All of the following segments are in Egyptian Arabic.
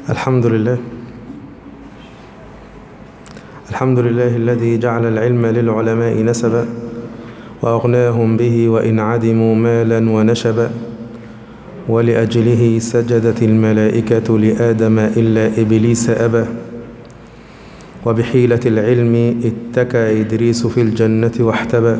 الحمد لله الحمد لله الذي جعل العلم للعلماء نسبا وأغناهم به وإن عدموا مالا ونشبا ولأجله سجدت الملائكة لآدم إلا إبليس أبى وبحيلة العلم اتكى إدريس في الجنة واحتبى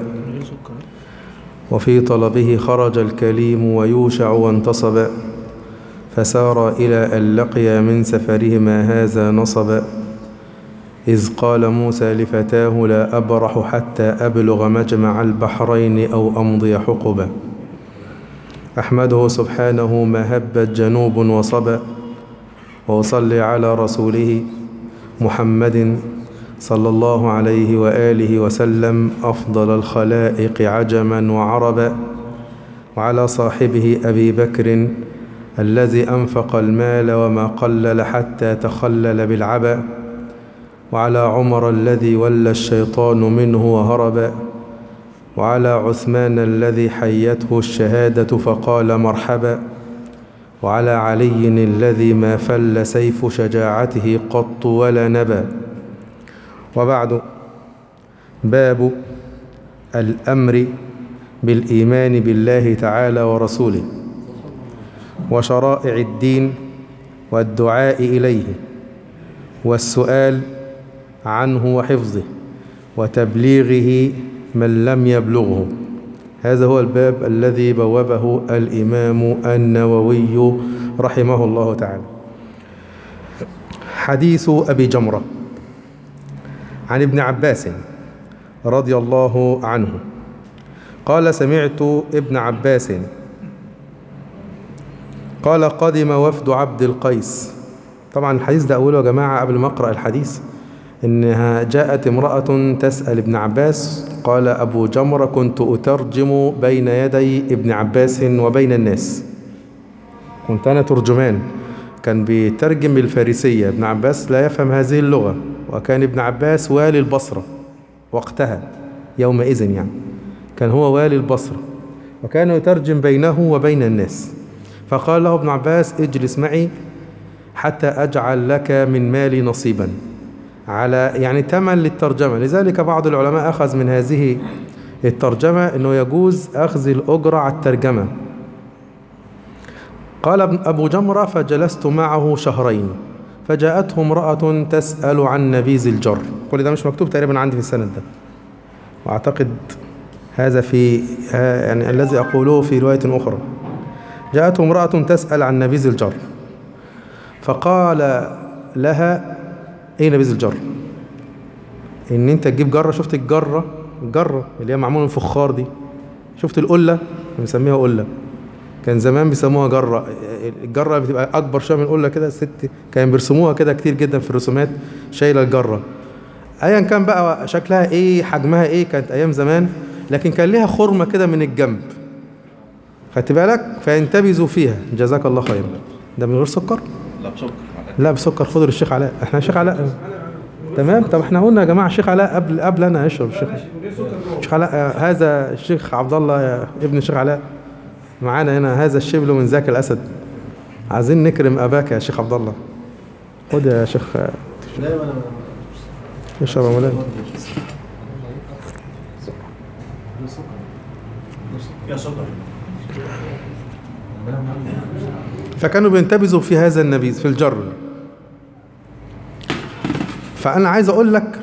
وفي طلبه خرج الكليم ويوشع وانتصب فسار إلى أن لقي من سفرهما هذا نصبا إذ قال موسى لفتاه لا أبرح حتى أبلغ مجمع البحرين أو أمضي حقبا أحمده سبحانه ما هبت جنوب وصبا وأصلي على رسوله محمد صلى الله عليه وآله وسلم أفضل الخلائق عجما وعربا وعلى صاحبه أبي بكر الذي أنفق المال وما قلل حتى تخلل بالعبا وعلى عمر الذي ولى الشيطان منه وهربا وعلى عثمان الذي حيته الشهادة فقال مرحبا وعلى علي الذي ما فل سيف شجاعته قط ولا نبا وبعد باب الأمر بالإيمان بالله تعالى ورسوله وشرائع الدين والدعاء إليه والسؤال عنه وحفظه وتبليغه من لم يبلغه هذا هو الباب الذي بوبه الإمام النووي رحمه الله تعالى حديث أبي جمرة عن ابن عباس رضي الله عنه قال سمعت ابن عباس قال قدم وفد عبد القيس طبعا الحديث ده أوله يا جماعة قبل ما أقرأ الحديث إنها جاءت امرأة تسأل ابن عباس قال أبو جمرة كنت أترجم بين يدي ابن عباس وبين الناس كنت أنا ترجمان كان بيترجم بالفارسية ابن عباس لا يفهم هذه اللغة وكان ابن عباس والي البصرة وقتها يومئذ يعني كان هو والي البصرة وكان يترجم بينه وبين الناس فقال له ابن عباس اجلس معي حتى أجعل لك من مالي نصيبا على يعني تمن للترجمة لذلك بعض العلماء أخذ من هذه الترجمة أنه يجوز أخذ الأجرة على الترجمة قال أبو جمرة فجلست معه شهرين فجاءته امرأة تسأل عن نبيذ الجر كل ده مش مكتوب تقريبا عندي في السند ده وأعتقد هذا في يعني الذي أقوله في رواية أخرى جاءته امرأة تسأل عن نبيذ الجر فقال لها ايه نبيذ الجر ان انت تجيب جره شفت الجره الجره اللي هي معموله من الفخار دي شفت القله بنسميها قله كان زمان بيسموها جره الجره بتبقى اكبر شويه من القله كده الست كانوا بيرسموها كده كتير جدا في الرسومات شايله الجره ايا كان بقى شكلها ايه حجمها ايه كانت ايام زمان لكن كان ليها خرمه كده من الجنب خدت بالك فينتبذوا فيها جزاك الله خيرا ده من غير سكر لا بسكر لا بسكر خضر الشيخ علاء احنا الشيخ علاء تمام طب احنا قلنا يا جماعه الشيخ علاء قبل قبل انا اشرب الشيخ الشيخ علاء آه، هذا الشيخ عبد الله يا ابن الشيخ علاء معانا هنا هذا الشبل من ذاك الاسد عايزين نكرم اباك يا شيخ عبد الله خد يا شيخ آه، لا انا اشرب يا مولانا يا سكر فكانوا بينتبذوا في هذا النبيذ في الجر فأنا عايز أقول لك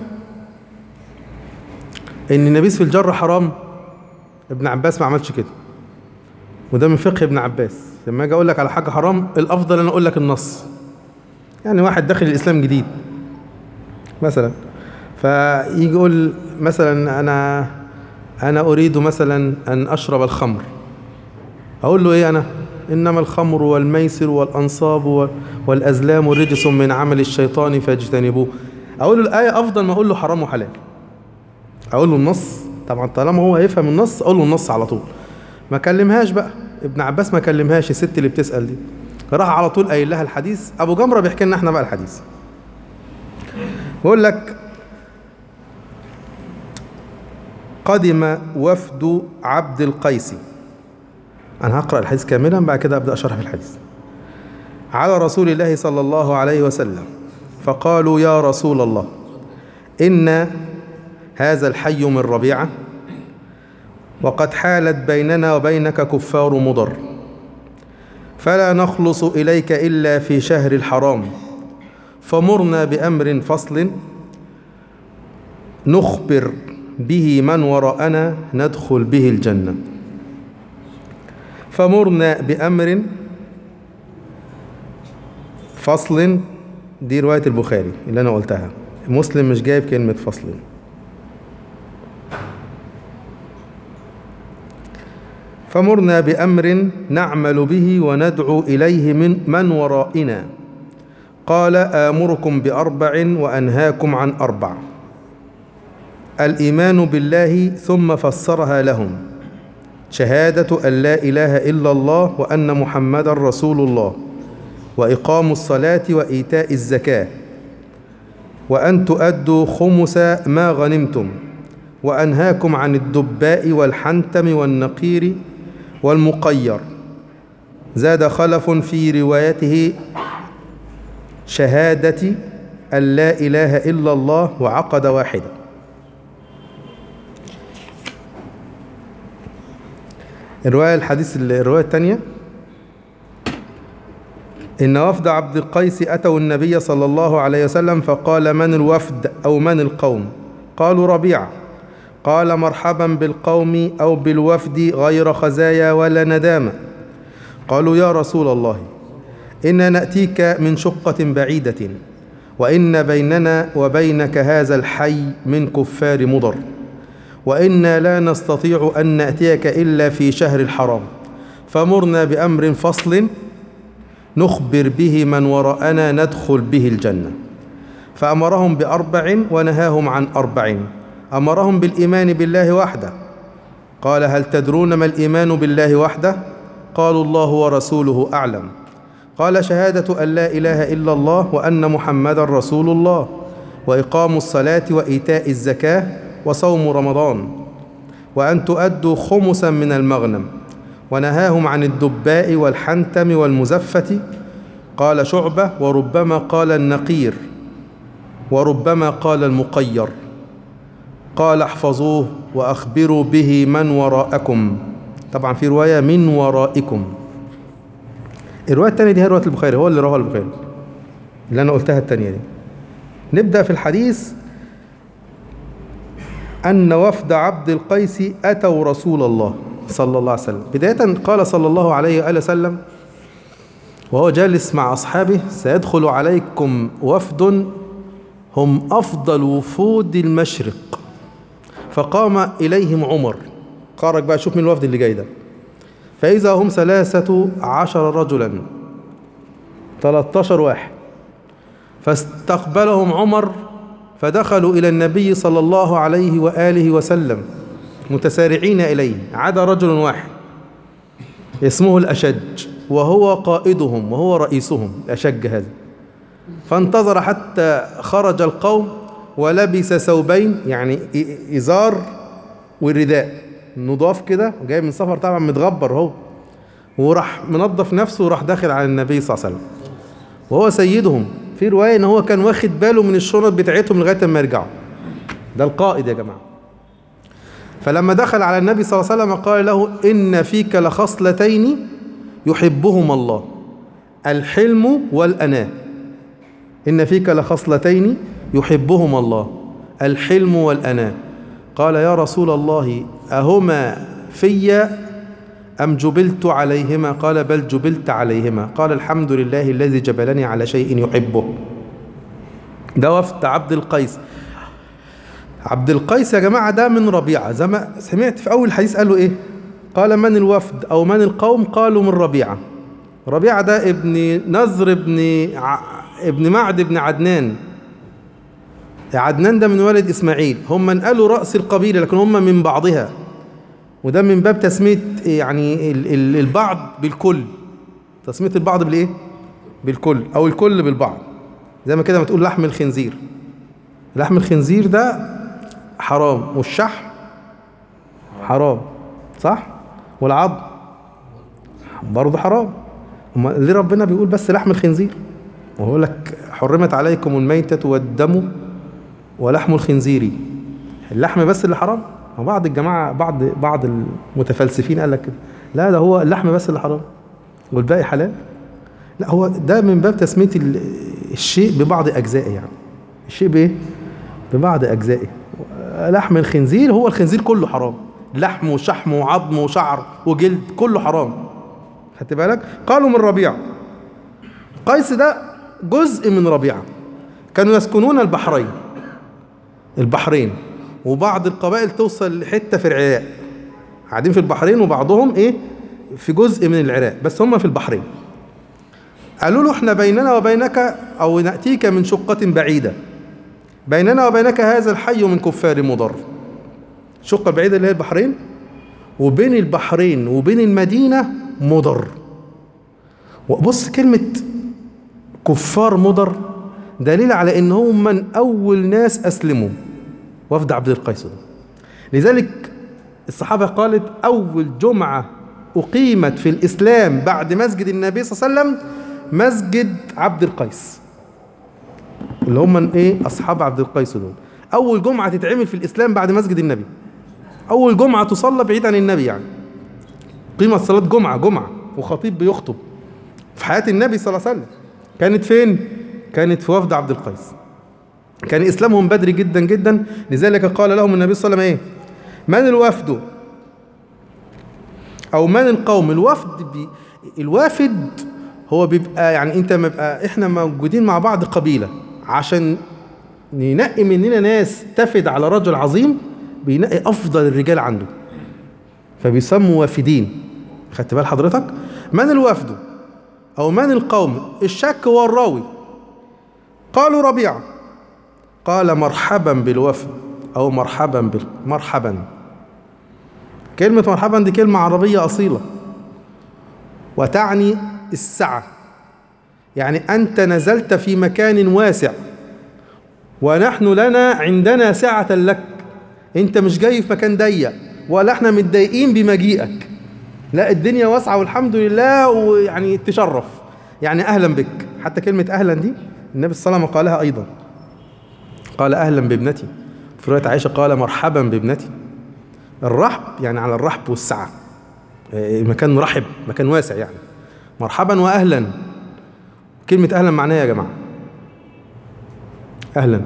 إن النبيذ في الجر حرام ابن عباس ما عملش كده وده من فقه ابن عباس لما أجي أقول لك على حاجة حرام الأفضل أنا أقول لك النص يعني واحد داخل الإسلام جديد مثلا فيجي يقول مثلا أنا أنا أريد مثلا أن أشرب الخمر أقول له إيه أنا إنما الخمر والميسر والأنصاب وال- والأزلام رجس من عمل الشيطان فاجتنبوه أقول له الآية أفضل ما أقول له حرام وحلال أقول له النص طبعا طالما هو يفهم النص أقول له النص على طول ما كلمهاش بقى ابن عباس ما كلمهاش الست اللي بتسأل دي راح على طول قايل لها الحديث أبو جمرة بيحكي لنا احنا بقى الحديث بيقول لك قدم وفد عبد القيس أنا هقرأ الحديث كاملا بعد كده أبدأ أشرح في الحديث على رسول الله صلى الله عليه وسلم فقالوا يا رسول الله إن هذا الحي من ربيعة وقد حالت بيننا وبينك كفار مضر فلا نخلص إليك إلا في شهر الحرام فمرنا بأمر فصل نخبر به من وراءنا ندخل به الجنة فمرنا بأمر فصل دي رواية البخاري اللي أنا قلتها مسلم مش جايب كلمة فصل فمرنا بأمر نعمل به وندعو إليه من من ورائنا قال آمركم بأربع وأنهاكم عن أربع الإيمان بالله ثم فسرها لهم شهادة أن لا إله إلا الله وأن محمد رسول الله وإقام الصلاة وإيتاء الزكاة وأن تؤدوا خمس ما غنمتم وأنهاكم عن الدباء والحنتم والنقير والمقير زاد خلف في روايته شهادة أن لا إله إلا الله وعقد واحدة الرواية الحديث الرواية الثانية إن وفد عبد القيس أتوا النبي صلى الله عليه وسلم فقال من الوفد أو من القوم قالوا ربيعة قال مرحبا بالقوم أو بالوفد غير خزايا ولا ندامة قالوا يا رسول الله إنا نأتيك من شقة بعيدة وإن بيننا وبينك هذا الحي من كفار مضر وإنا لا نستطيع أن نأتيك إلا في شهر الحرام فمرنا بأمر فصل نخبر به من وراءنا ندخل به الجنة فأمرهم بأربع ونهاهم عن أربع أمرهم بالإيمان بالله وحده قال هل تدرون ما الإيمان بالله وحده قالوا الله ورسوله أعلم قال شهادة أن لا إله إلا الله وأن محمد رسول الله وإقام الصلاة وإيتاء الزكاة وصوم رمضان وأن تؤدوا خمسا من المغنم ونهاهم عن الدباء والحنتم والمزفة قال شعبة وربما قال النقير وربما قال المقير قال احفظوه وأخبروا به من وراءكم طبعا في رواية من ورائكم الرواية الثانية دي هي رواية البخاري هو اللي رواها البخاري اللي أنا قلتها الثانية دي نبدأ في الحديث أن وفد عبد القيس أتوا رسول الله صلى الله عليه وسلم بداية قال صلى الله عليه وآله وسلم وهو جالس مع أصحابه سيدخل عليكم وفد هم أفضل وفود المشرق فقام إليهم عمر خرج بقى شوف من الوفد اللي جاي ده فإذا هم ثلاثة عشر رجلا 13 واحد فاستقبلهم عمر فدخلوا إلى النبي صلى الله عليه وآله وسلم متسارعين إليه عدا رجل واحد اسمه الأشج وهو قائدهم وهو رئيسهم الأشج هذا فانتظر حتى خرج القوم ولبس ثوبين يعني إزار ورداء نضاف كده جاي من سفر طبعا متغبر هو وراح منظف نفسه وراح داخل على النبي صلى الله عليه وسلم وهو سيدهم في رواية ان هو كان واخد باله من الشنط بتاعتهم لغاية ما يرجعوا ده القائد يا جماعة فلما دخل على النبي صلى الله عليه وسلم قال له إن فيك لخصلتين يحبهما الله الحلم والأناة إن فيك لخصلتين يحبهما الله الحلم والأناة قال يا رسول الله أهما في أم جبلت عليهما قال بل جبلت عليهما قال الحمد لله الذي جبلني على شيء يحبه ده وفد عبد القيس عبد القيس يا جماعة ده من ربيعة زي ما سمعت في أول حديث قالوا إيه قال من الوفد أو من القوم قالوا من ربيعة ربيعة ده ابن نذر ابن ع... ابن معد ابن عدنان عدنان ده من ولد إسماعيل هم من قالوا رأس القبيلة لكن هم من بعضها وده من باب تسمية يعني ال- ال- البعض بالكل تسمية البعض بالإيه؟ بالكل أو الكل بالبعض زي ما كده ما تقول لحم الخنزير لحم الخنزير ده حرام والشحم حرام صح؟ والعظم برضه حرام أما ليه ربنا بيقول بس لحم الخنزير وهو لك حرمت عليكم الميتة والدم ولحم الخنزير اللحم بس اللي حرام وبعض الجماعة بعض بعض المتفلسفين قال لك كده لا ده هو اللحم بس اللي حرام والباقي حلال لا هو ده من باب تسمية ال- الشيء ببعض أجزائه يعني الشيء بإيه؟ ببعض أجزائه لحم الخنزير هو الخنزير كله حرام لحم وشحم وعظم وشعر وجلد كله حرام خدت بالك قالوا من ربيعة قيس ده جزء من ربيعة كانوا يسكنون البحرين البحرين وبعض القبائل توصل لحتة في العراق قاعدين في البحرين وبعضهم ايه في جزء من العراق بس هم في البحرين قالوا له احنا بيننا وبينك او نأتيك من شقة بعيدة بيننا وبينك هذا الحي من كفار مضر الشقة البعيدة اللي هي البحرين وبين البحرين وبين المدينة مضر وبص كلمة كفار مضر دليل على ان هم من اول ناس اسلموا وفد عبد القيس ده لذلك الصحابة قالت اول جمعة اقيمت في الاسلام بعد مسجد النبي صلى الله عليه وسلم مسجد عبد القيس اللي هم من ايه اصحاب عبد القيس دول اول جمعة تتعمل في الاسلام بعد مسجد النبي اول جمعة تصلى بعيد عن النبي يعني قيمة صلاة جمعة جمعة وخطيب بيخطب في حياة النبي صلى الله عليه وسلم كانت فين؟ كانت في وفد عبد القيس كان إسلامهم بدري جدا جدا لذلك قال لهم النبي صلى الله عليه وسلم إيه؟ من الوفد أو من القوم الوفد بي الوافد هو بيبقى يعني أنت ما بيبقى إحنا موجودين مع بعض قبيلة عشان ننقي مننا ناس تفد على رجل عظيم بينقي أفضل الرجال عنده فبيسموا وافدين خدت بال حضرتك من الوفد أو من القوم الشك هو الراوي قالوا ربيعة قال مرحبا بالوفد أو مرحبا بال... مرحبا كلمة مرحبا دي كلمة عربية أصيلة وتعني السعة يعني أنت نزلت في مكان واسع ونحن لنا عندنا سعة لك أنت مش جاي في مكان ضيق ولا احنا متضايقين بمجيئك لا الدنيا واسعة والحمد لله ويعني تشرف يعني أهلا بك حتى كلمة أهلا دي النبي صلى الله عليه وسلم قالها أيضا قال أهلا بابنتي في رواية عائشة قال مرحبا بابنتي الرحب يعني على الرحب والسعة إيه، مكان رحب مكان واسع يعني مرحبا وأهلا كلمة أهلا معناها يا جماعة أهلا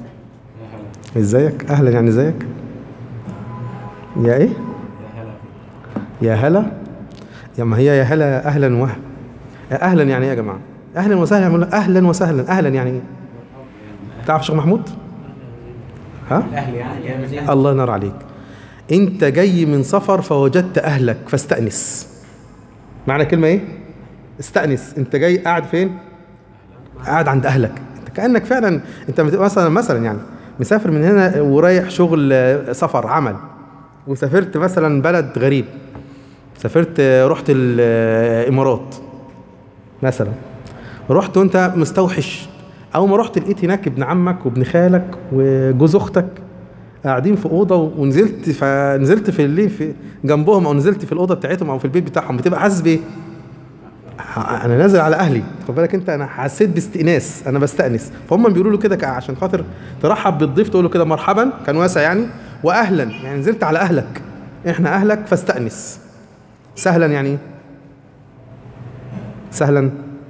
ازيك أهلا يعني ازيك يا إيه يا هلا يا ما هي يا هلا اهلا وهلا اهلا يعني ايه يا جماعه اهلا وسهلا يعملوا اهلا وسهلا اهلا يعني ايه تعرف شيخ محمود ها الاهل يعني جاي من الله ينور عليك انت جاي من سفر فوجدت اهلك فاستانس معنى كلمه ايه استانس انت جاي قاعد فين قاعد عند اهلك انت كانك فعلا انت بت- مثلا مثلا يعني مسافر من هنا ورايح شغل آه، سفر عمل وسافرت مثلا بلد غريب سافرت آه، رحت الامارات مثلا رحت وانت مستوحش اول ما رحت لقيت هناك ابن عمك وابن خالك وجوز اختك قاعدين في اوضه ونزلت فنزلت في اللي في جنبهم او نزلت في الاوضه بتاعتهم او في البيت بتاعهم بتبقى حاسس بايه؟ ح- انا نازل على اهلي خد بالك انت انا حسيت باستئناس انا بستانس فهم بيقولوا له كده ك- عشان خاطر ترحب بالضيف تقول له كده مرحبا كان واسع يعني واهلا يعني نزلت على اهلك احنا اهلك فاستانس سهلا يعني ايه؟ سهلا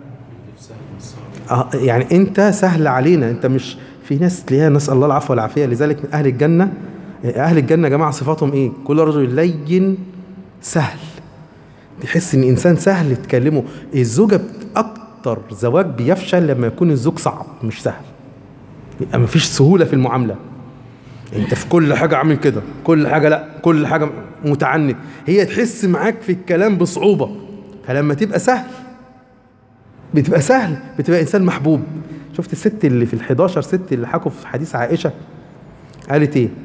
آه يعني انت سهل علينا انت مش في ناس تلاقيها نسال الله العفو والعافيه لذلك من اهل الجنه اهل الجنه يا جماعه صفاتهم ايه كل رجل لين سهل تحس ان انسان سهل تكلمه الزوجه بت- اكتر زواج بيفشل لما يكون الزوج صعب مش سهل يبقى مفيش سهوله في المعامله انت في كل حاجه عامل كده كل حاجه لا كل حاجه متعنت هي تحس معاك في الكلام بصعوبه فلما تبقى سهل بتبقى سهل بتبقى انسان محبوب شفت الست اللي في ال11 ست اللي حكوا في حديث عائشه قالت ايه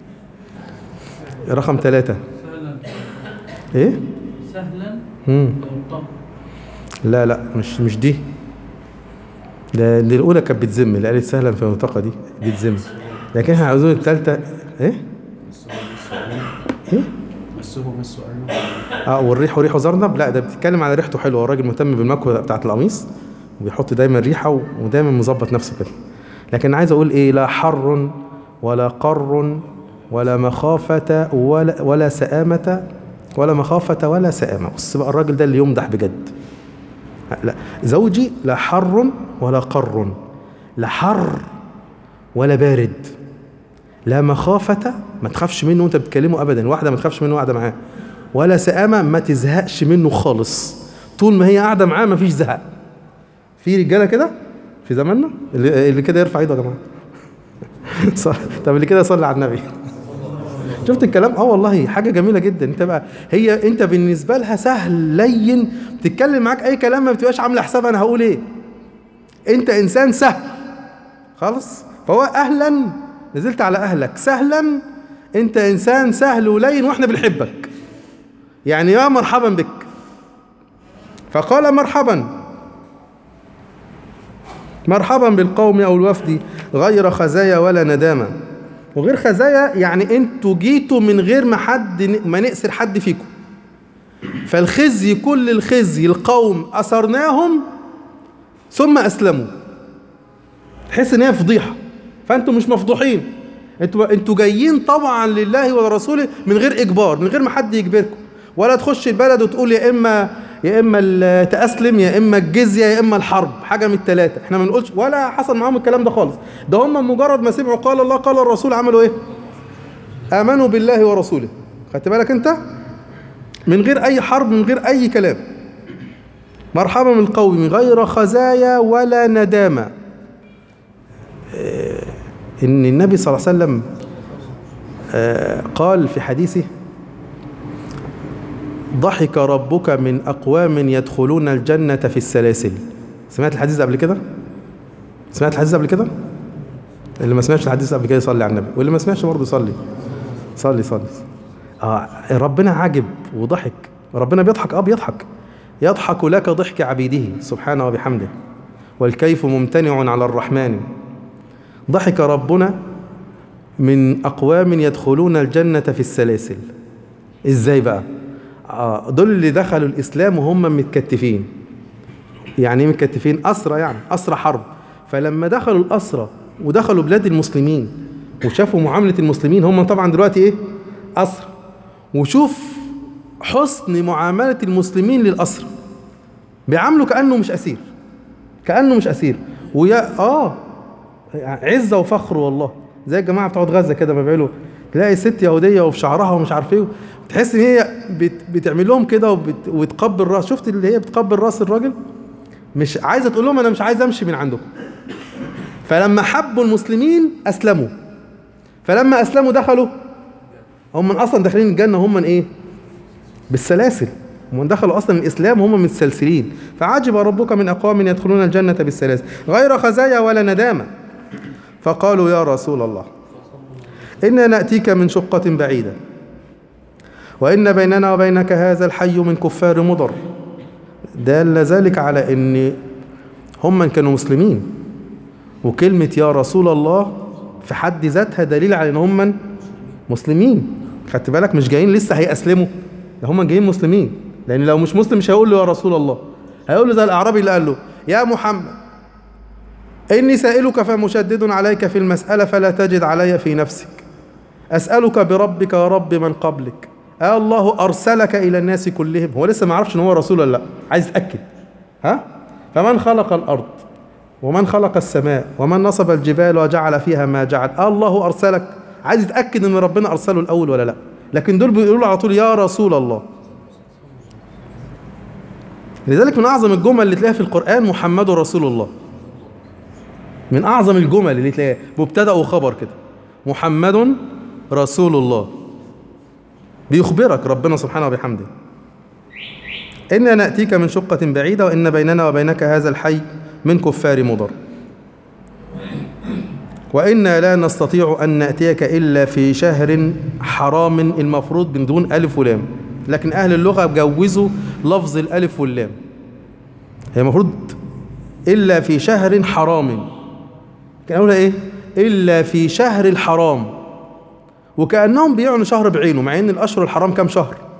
رقم ثلاثة سهلا ايه سهلا مم. طب لا لا مش مش دي ده دي الاولى كانت بتذم اللي قالت سهلا في المنطقه دي بتذم لكن احنا عاوزين الثالثه ايه ايه يمسه مسه أيوه اه والريح ريحه زرنب لا ده بتتكلم على ريحته حلوه الراجل مهتم بالمكوه بتاعت القميص وبيحط دايما ريحه و- ودايما مظبط نفسه كده لكن عايز اقول ايه لا حر ولا قر ولا مخافه ولا ولا سآمه ولا مخافه ولا سآمه بص بقى الراجل ده اللي يمدح بجد لا زوجي لا حر ولا قر لا حر ولا بارد لا مخافة ما تخافش منه وانت بتكلمه ابدا واحدة ما تخافش منه قاعدة معاه ولا سآمة ما تزهقش منه خالص طول ما هي قاعدة معاه ما فيش زهق في رجالة كده في زماننا اللي, اللي كده يرفع ايده يا جماعة صح طب اللي كده يصلي على النبي شفت الكلام اه والله حاجة جميلة جدا انت بقى هي انت بالنسبة لها سهل لين بتتكلم معاك اي كلام ما بتبقاش عاملة حساب انا هقول ايه انت انسان سهل خلاص فهو اهلا نزلت على اهلك سهلا انت انسان سهل ولين واحنا بنحبك يعني يا مرحبا بك فقال مرحبا مرحبا بالقوم او الوفد غير خزايا ولا ندامه وغير خزايا يعني انتوا جيتوا من غير ما حد ما نأسر حد فيكم فالخزي كل الخزي القوم أسرناهم ثم أسلموا تحس ان هي فضيحه فانتوا مش مفضوحين انتوا انتوا جايين طبعا لله ولرسوله من غير اجبار من غير ما حد يجبركم ولا تخش البلد وتقول يا اما يا اما ال- تاسلم يا اما الجزيه يا اما الحرب حاجه من الثلاثه احنا ما بنقولش ولا حصل معاهم الكلام ده خالص ده هم مجرد ما سمعوا قال الله قال الرسول عملوا ايه امنوا بالله ورسوله خدت بالك انت من غير اي حرب من غير اي كلام مرحبا بالقوم غير خزايا ولا ندامه ان النبي صلى الله عليه وسلم آه، قال في حديثه ضحك ربك من اقوام يدخلون الجنه في السلاسل سمعت الحديث ده قبل كده سمعت الحديث ده قبل كده اللي ما سمعش الحديث قبل كده يصلي على النبي واللي ما سمعش برضه يصلي صلي صلي اه ربنا عاجب وضحك ربنا بيضحك اه بيضحك يضحك لك ضحك عبيده سبحانه وبحمده والكيف ممتنع على الرحمن ضحك ربنا من أقوام يدخلون الجنة في السلاسل إزاي بقى آه دول اللي دخلوا الإسلام وهم متكتفين يعني إيه متكتفين أسرى يعني أسرى حرب فلما دخلوا الأسرى ودخلوا بلاد المسلمين وشافوا معاملة المسلمين هم طبعا دلوقتي إيه أسرى وشوف حسن معاملة المسلمين للأسرى بيعاملوا كأنه مش أسير كأنه مش أسير ويا آه عزة وفخر والله زي الجماعة بتوع غزة كده ما بيعملوا تلاقي ست يهودية وفي شعرها ومش عارف ايه تحس ان هي بت بتعمل لهم كده وبت وتقبل راس شفت اللي هي بتقبل راس الراجل مش عايزة تقول لهم انا مش عايز امشي من عندكم فلما حبوا المسلمين اسلموا فلما اسلموا دخلوا هم من اصلا داخلين الجنة هم من ايه بالسلاسل هم دخلوا اصلا الاسلام هم متسلسلين فعجب ربك من اقوام يدخلون الجنه بالسلاسل غير خزايا ولا ندامه فقالوا يا رسول الله انا ناتيك من شقه بعيده وان بيننا وبينك هذا الحي من كفار مضر دل ذلك على ان هم كانوا مسلمين وكلمه يا رسول الله في حد ذاتها دليل على ان هم مسلمين خدت بالك مش جايين لسه هيأسلموا ده هم جايين مسلمين لان لو مش مسلم مش هيقول له يا رسول الله هيقول له زي الاعرابي اللي قال له يا محمد اني سائلك فمشدد عليك في المساله فلا تجد علي في نفسك اسالك بربك ورب من قبلك آه الله ارسلك الى الناس كلهم هو لسه ما عرفش ان هو رسول ولا لا عايز يتاكد ها فمن خلق الارض ومن خلق السماء ومن نصب الجبال وجعل فيها ما جعل آه الله ارسلك عايز يتاكد ان ربنا ارسله الاول ولا لا لكن دول بيقولوا على طول يا رسول الله لذلك من اعظم الجمل اللي تلاقيها في القران محمد رسول الله من اعظم الجمل اللي تلاقيها مبتدا وخبر كده محمد رسول الله بيخبرك ربنا سبحانه وبحمده إنا نأتيك من شقة بعيدة وإن بيننا وبينك هذا الحي من كفار مضر وإنا لا نستطيع أن نأتيك إلا في شهر حرام المفروض من دون ألف ولام لكن أهل اللغة جوزوا لفظ الألف واللام هي المفروض إلا في شهر حرام كان أقولها إيه إلا في شهر الحرام وكأنهم بيعنوا شهر بعينه مع إن الأشهر الحرام كام شهر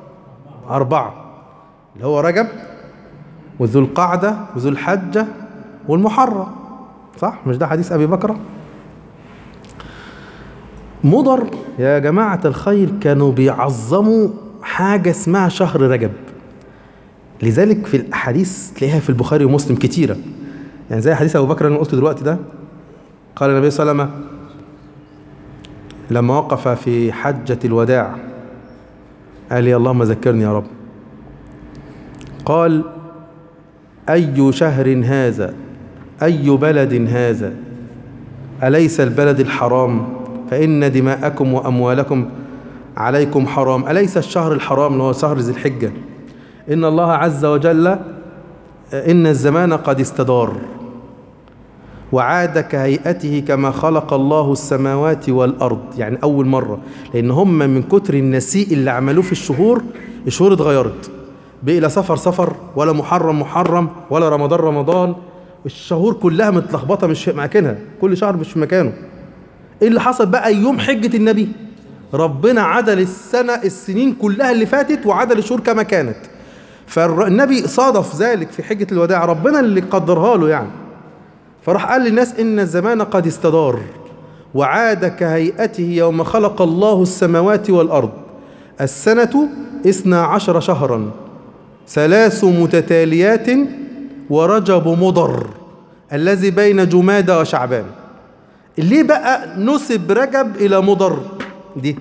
أربعة اللي هو رجب وذو القعدة وذو الحجة والمحرم صح مش ده حديث أبي بكر مضر يا جماعة الخير كانوا بيعظموا حاجة اسمها شهر رجب لذلك في الأحاديث تلاقيها في البخاري ومسلم كتيرة يعني زي حديث أبو بكر اللي أنا قلته دلوقتي ده قال النبي صلى الله عليه وسلم لما وقف في حجة الوداع قال يا اللهم ذكرني يا رب قال أي شهر هذا أي بلد هذا أليس البلد الحرام فإن دماءكم وأموالكم عليكم حرام أليس الشهر الحرام اللي هو شهر ذي الحجة إن الله عز وجل إن الزمان قد استدار وعاد كهيئته كما خلق الله السماوات والأرض يعني أول مرة لأن هم من كتر النسيء اللي عملوه في الشهور الشهور اتغيرت بقي لا سفر سفر ولا محرم محرم ولا رمضان رمضان الشهور كلها متلخبطة مش في مكانها كل شهر مش في مكانه ايه اللي حصل بقى يوم حجة النبي ربنا عدل السنة السنين كلها اللي فاتت وعدل الشهور كما كانت فالنبي صادف ذلك في حجة الوداع ربنا اللي قدرها له يعني فراح قال للناس إن الزمان قد استدار وعاد كهيئته يوم خلق الله السماوات والأرض السنة اثنا عشر شهرا ثلاث متتاليات ورجب مضر الذي بين جمادى وشعبان ليه بقى نسب رجب إلى مضر دي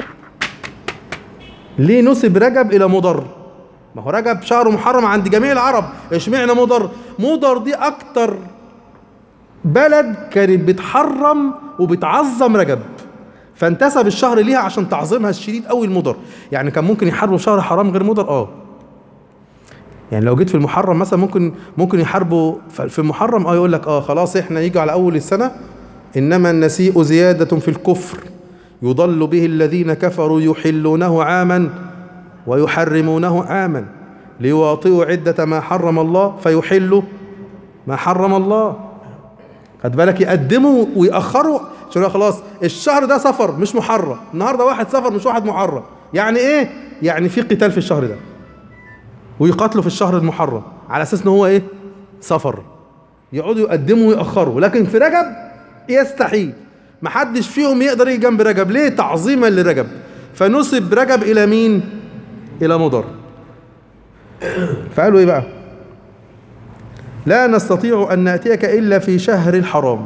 ليه نسب رجب إلى مضر ما هو رجب شهر محرم عند جميع العرب اشمعنى مضر مضر دي أكتر بلد كانت بتحرم وبتعظم رجب فانتسب الشهر ليها عشان تعظيمها الشديد قوي المضر يعني كان ممكن يحاربوا شهر حرام غير مضر اه يعني لو جيت في المحرم مثلا ممكن ممكن يحاربوا في المحرم اه يقول لك اه خلاص احنا يجي على اول السنه انما النسيء زياده في الكفر يضل به الذين كفروا يحلونه عاما ويحرمونه عاما ليواطئوا عده ما حرم الله فيحلوا ما حرم الله خد بالك يقدموا ويأخروا عشان خلاص الشهر ده سفر مش محرم النهارده واحد سفر مش واحد محرم يعني ايه يعني في قتال في الشهر ده ويقاتلوا في الشهر المحرم على اساس ان هو ايه سفر يقعدوا يقدموا ويأخروا لكن في رجب يستحيل محدش فيهم يقدر يجي جنب رجب ليه تعظيما لرجب فنسب رجب الى مين الى مضر فقالوا ايه بقى لا نستطيع أن نأتيك إلا في شهر الحرام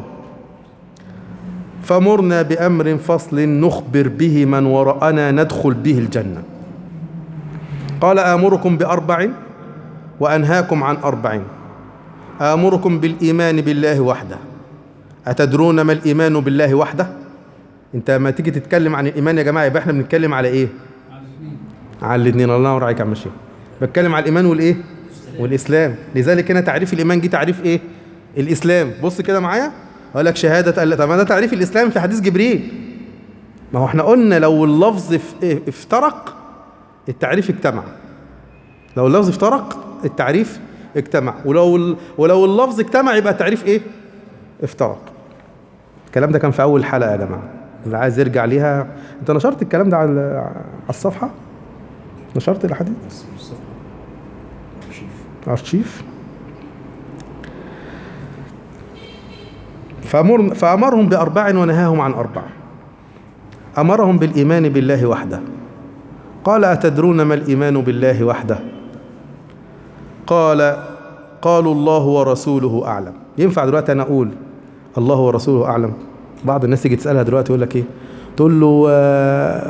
فمرنا بأمر فصل نخبر به من وراءنا ندخل به الجنة قال آمركم بأربع وأنهاكم عن أربع آمركم بالإيمان بالله وحده أتدرون ما الإيمان بالله وحده أنت ما تيجي تتكلم عن الإيمان يا جماعة يبقى احنا بنتكلم على إيه على الاثنين الله ينور عليك يا عم الشيخ بتكلم على الإيمان والإيه والإسلام لذلك هنا تعريف الإيمان جه تعريف إيه الإسلام بص كده معايا أقول لك شهادة أن طب ما ده تعريف الإسلام في حديث جبريل ما هو احنا قلنا لو اللفظ افترق التعريف اجتمع لو اللفظ افترق التعريف اجتمع ولو ولو اللفظ اجتمع يبقى التعريف ايه افترق الكلام ده كان في اول حلقه يا جماعه اللي عايز يرجع ليها انت نشرت الكلام ده على على الصفحه نشرت الاحاديث ارشيف فأمر فأمرهم بأربع ونهاهم عن أربع أمرهم بالإيمان بالله وحده قال أتدرون ما الإيمان بالله وحده قال قالوا الله ورسوله أعلم ينفع دلوقتي أنا أقول الله ورسوله أعلم بعض الناس تيجي تسألها دلوقتي يقول لك إيه تقول له آه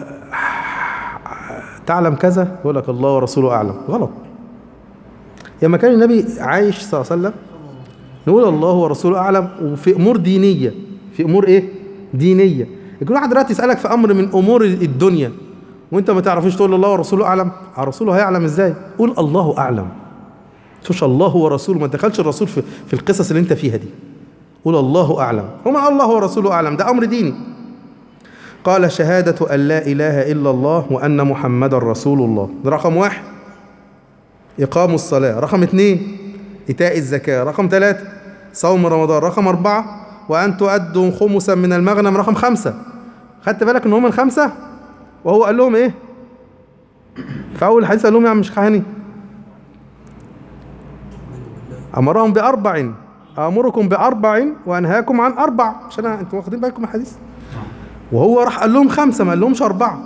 تعلم كذا يقول لك الله ورسوله أعلم غلط لما كان النبي عايش صلى الله عليه وسلم نقول الله ورسوله أعلم وفي أمور دينية في أمور إيه دينية يكون واحد دلوقتي يسألك في أمر من أمور الدنيا وانت ما تعرفش تقول الله ورسوله اعلم الرسول هيعلم ازاي قول الله اعلم تقولش الله ورسوله ما تدخلش الرسول في, في القصص اللي انت فيها دي قول الله اعلم هما الله ورسوله اعلم ده امر ديني قال شهادة أن لا إله إلا الله وأن محمد رسول الله ده رقم واحد إقام الصلاة رقم اثنين إيتاء الزكاة رقم ثلاثة صوم رمضان رقم أربعة وأن تؤدوا خمسا من المغنم رقم خمسة خدت بالك إن هم الخمسة وهو قال لهم ايه فاول حديث قال لهم يا عم مش هاني امرهم باربع امركم باربع وانهاكم عن اربع عشان انتوا واخدين بالكم من الحديث وهو راح قال لهم خمسه ما قال لهمش اربعه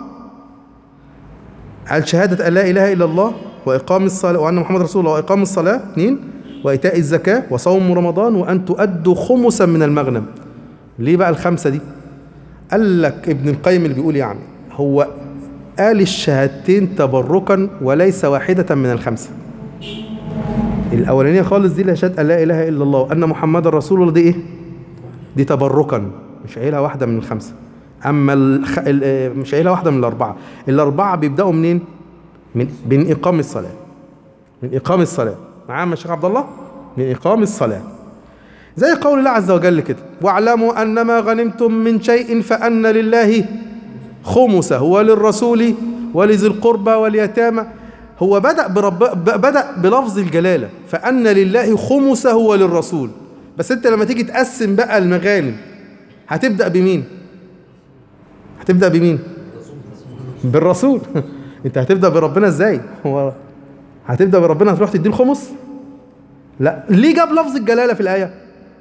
قال شهاده ان لا اله الا الله واقام الصلاه وان محمد رسول الله واقام الصلاه اثنين وايتاء الزكاه وصوم رمضان وان تؤدوا خمسا من المغنم ليه بقى الخمسه دي قال لك ابن القيم اللي بيقول يعني هو قال الشهادتين تبركا وليس واحده من الخمسه الاولانيه خالص دي اللي شهاده ان لا اله الا الله وان محمد رسول الله دي ايه دي تبركا مش قايلها واحده من الخمسه اما الخ... ال- مش قايلها واحده من الاربعه الاربعه بيبداوا منين من من اقام الصلاه من اقام الصلاه معايا يا شيخ عبد الله من اقام الصلاه زي قول الله عز وجل كده واعلموا ان ما غنمتم من شيء فان لله خمسه وللرسول ولذي القربى واليتامى هو بدأ برب ب- بدأ بلفظ الجلالة فأن لله خمسه وللرسول بس أنت لما تيجي تقسم بقى المغانم هتبدأ بمين؟ هتبدأ بمين؟ بالرسول أنت هتبدأ بربنا إزاي؟ هو هتبدأ بربنا هتروح تديه الخمس؟ لا ليه جاب لفظ الجلالة في الآية؟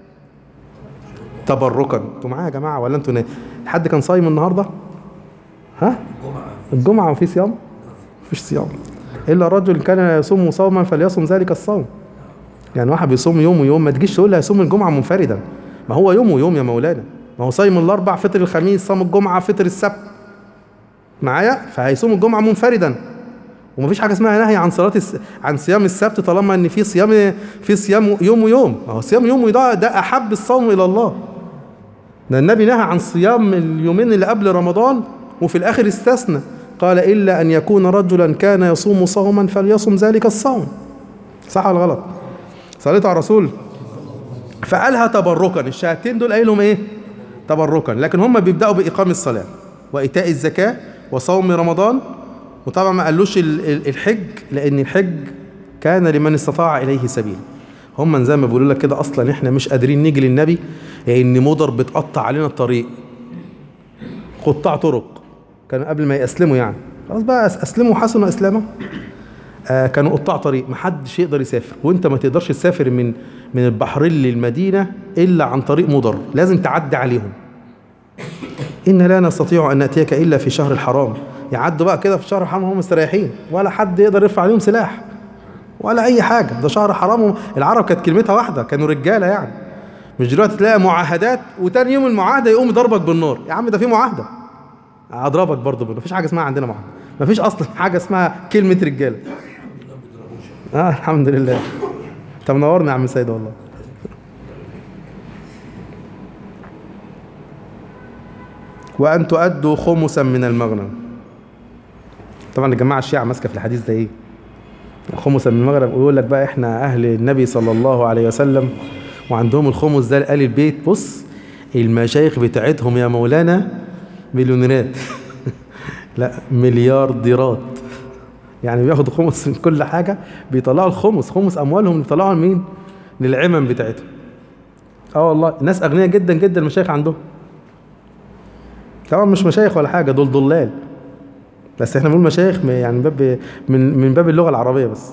تبركا انتوا معايا يا جماعة ولا انتوا نا- حد كان صايم النهاردة؟ ها؟ الجمعة في صيام؟ مفيش صيام إلا رجل كان يصوم صوما فليصم ذلك الصوم يعني واحد بيصوم يوم ويوم ما تجيش تقول لي هيصوم الجمعة منفردا ما هو يوم ويوم يا مولانا ما هو صايم الأربع فطر الخميس صام الجمعة فطر السبت معايا فهيصوم الجمعة منفردا ومفيش حاجة اسمها نهي عن صلاة الس... عن صيام السبت طالما ان في صيام في صيام يوم ويوم ما هو صيام يوم ده ده أحب الصوم إلى الله ده النبي نهى عن صيام اليومين اللي قبل رمضان وفي الآخر استثنى قال إلا أن يكون رجلا كان يصوم صوما فليصم ذلك الصوم صح ولا غلط صليت على الرسول فقالها تبركا الشهادتين دول قايلهم ايه تبركا لكن هم بيبداوا باقام الصلاه وايتاء الزكاه وصوم رمضان وطبعا ما قالوش ال- ال- الحج لان الحج كان لمن استطاع اليه سبيل هم زي ما بيقولوا لك كده اصلا احنا مش قادرين نيجي للنبي لان مضر بتقطع علينا الطريق قطاع طرق كانوا قبل ما يسلموا يعني خلاص بقى أس- اسلموا حسنوا اسلامهم آه كانوا قطاع طريق محدش يقدر يسافر وانت ما تقدرش تسافر من من البحرين للمدينه الا عن طريق مضر لازم تعدي عليهم إن لا نستطيع أن نأتيك إلا في شهر الحرام يعدوا بقى كده في شهر الحرام وهم مستريحين ولا حد يقدر يرفع عليهم سلاح ولا أي حاجة ده شهر حرام العرب كانت كلمتها واحدة كانوا رجالة يعني مش دلوقتي تلاقي معاهدات وتاني يوم المعاهدة يقوم يضربك بالنار يا عم ده في معاهدة أضربك برضه بالنار مفيش حاجة اسمها عندنا معاهدة مفيش أصلا حاجة اسمها كلمة رجالة آه الحمد لله أنت منورنا يا عم سيد والله وأن تؤدوا خمسا من المغنم طبعا الجماعة الشيعة ماسكة في الحديث ده إيه خمسا من المغنم ويقول لك بقى إحنا أهل النبي صلى الله عليه وسلم وعندهم الخمس ده لآل البيت بص المشايخ بتاعتهم يا مولانا مليونيرات لا مليارديرات يعني بياخدوا خمس من كل حاجة بيطلعوا الخمس خمس أموالهم بيطلعوا لمين؟ للعمم بتاعتهم اه والله ناس أغنياء جدا جدا المشايخ عندهم طبعا مش مشايخ ولا حاجة دول ضلال بس احنا بنقول مشايخ م- يعني من باب من من باب اللغة العربية بس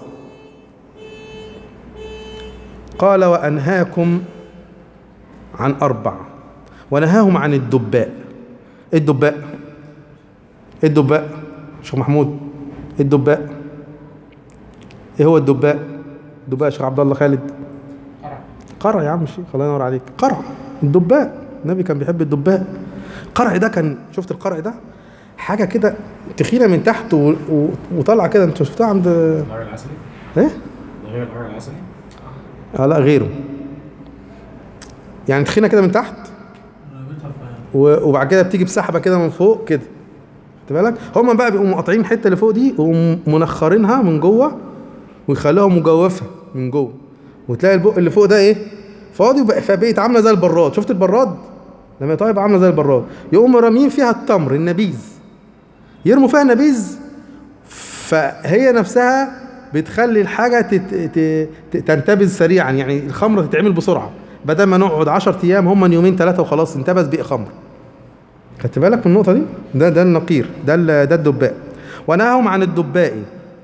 قال وأنهاكم عن أربع ونهاهم عن الدباء إيه الدباء إيه الدباء شيخ محمود إيه الدباء ايه هو الدباء الدباء يا شيخ عبد الله خالد قرع يا عم الشيخ الله ينور عليك قرع الدباء النبي كان بيحب الدباء القرع ده كان شفت القرع ده حاجه كده تخينه من تحت و... و... وطالعه كده انت شفتها عند القرع العسلي ايه ده غير القرع العسلي اه لا غيره يعني تخينه كده من تحت و- وبعد كده بتيجي بسحبه كده من فوق كده خد بالك هم بقى بيقوموا قاطعين الحته اللي فوق دي ومنخرينها من جوه ويخلوها مجوفه من جوه وتلاقي البق اللي فوق ده ايه فاضي وبقى فبقت عامله زي البراد شفت البراد لما طيب عامله زي البراد يقوموا رامين فيها التمر النبيذ يرموا فيها النبيذ فهي نفسها بتخلي الحاجة تت... ت... ت- تنتبذ سريعا يعني الخمرة تتعمل بسرعة بدل ما نقعد 10 أيام هم يومين ثلاثة وخلاص انتبذ بقى خمر خدت بالك من النقطة دي؟ ده ده النقير ده ال- ده الدباء ونهاهم عن الدباء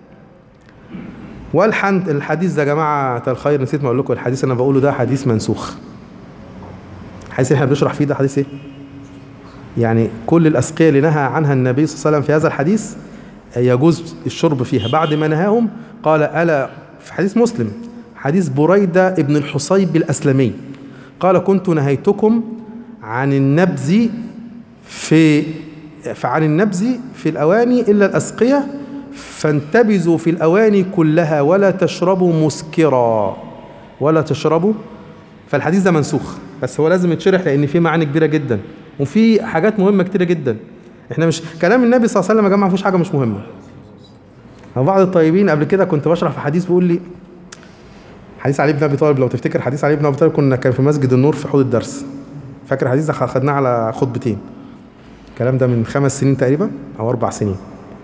والحن الحديث ده يا جماعه الخير نسيت ما اقول لكم الحديث اللي انا بقوله ده حديث منسوخ حديث اللي احنا بنشرح فيه ده حديث ايه يعني كل الاسقيه اللي نهى عنها النبي صلى الله عليه وسلم في هذا الحديث يجوز الشرب فيها بعد ما نهاهم قال الا في حديث مسلم حديث بريده ابن الحصيب الاسلمي قال كنت نهيتكم عن النبذ في فعن النبذ في الاواني الا الاسقيه فانتبذوا في الاواني كلها ولا تشربوا مسكرا ولا تشربوا فالحديث ده منسوخ بس هو لازم يتشرح لان فيه معاني كبيره جدا وفي حاجات مهمه كتيره جدا احنا مش كلام النبي صلى الله عليه وسلم يا جماعه مفيش حاجه مش مهمه هو بعض الطيبين قبل كده كنت بشرح في حديث بيقول لي حديث علي بن ابي طالب لو تفتكر حديث علي بن ابي طالب كنا كان في مسجد النور في حوض الدرس فاكر الحديث ده خدناه على خطبتين الكلام ده من خمس سنين تقريبا او اربع سنين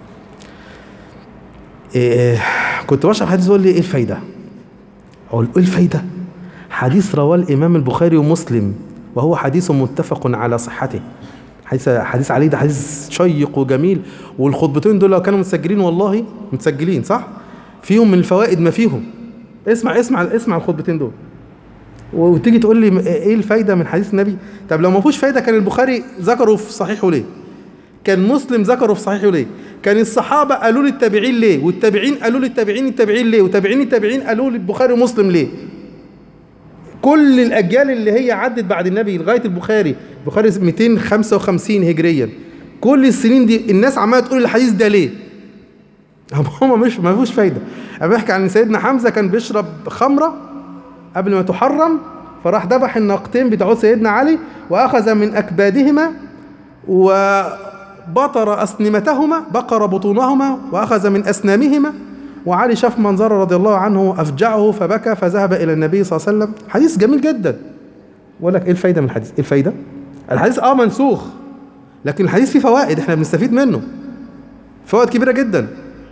إيه كنت بشرح حديث بيقول لي ايه الفايده اقول ايه الفايده حديث رواه الامام البخاري ومسلم وهو حديث متفق على صحته حديث حديث علي ده حديث شيق وجميل والخطبتين دول لو كانوا متسجلين والله متسجلين صح فيهم من الفوائد ما فيهم اسمع اسمع اسمع الخطبتين دول وتيجي تقول لي ايه الفايده من حديث النبي طب لو ما فيهوش فايده كان البخاري ذكره في صحيحه ليه كان مسلم ذكره في صحيحه ليه كان الصحابه قالوا للتابعين ليه والتابعين قالوا للتابعين التابعين ليه وتابعين التابعين قالوا للبخاري ومسلم ليه كل الاجيال اللي هي عدت بعد النبي لغايه البخاري البخاري 255 هجريا كل السنين دي الناس عماله تقول الحديث ده ليه هو مش ما فيهوش فايده انا بحكي عن سيدنا حمزه كان بيشرب خمره قبل ما تحرم فراح ذبح الناقتين بتوع سيدنا علي واخذ من اكبادهما وبطر اسنمتهما بقر بطونهما واخذ من اسنامهما وعلي شاف منظر رضي الله عنه افجعه فبكى فذهب الى النبي صلى الله عليه وسلم حديث جميل جدا بقول لك ايه الفايده من الحديث ايه الفايده الحديث اه منسوخ لكن الحديث فيه فوائد احنا بنستفيد منه فوائد كبيره جدا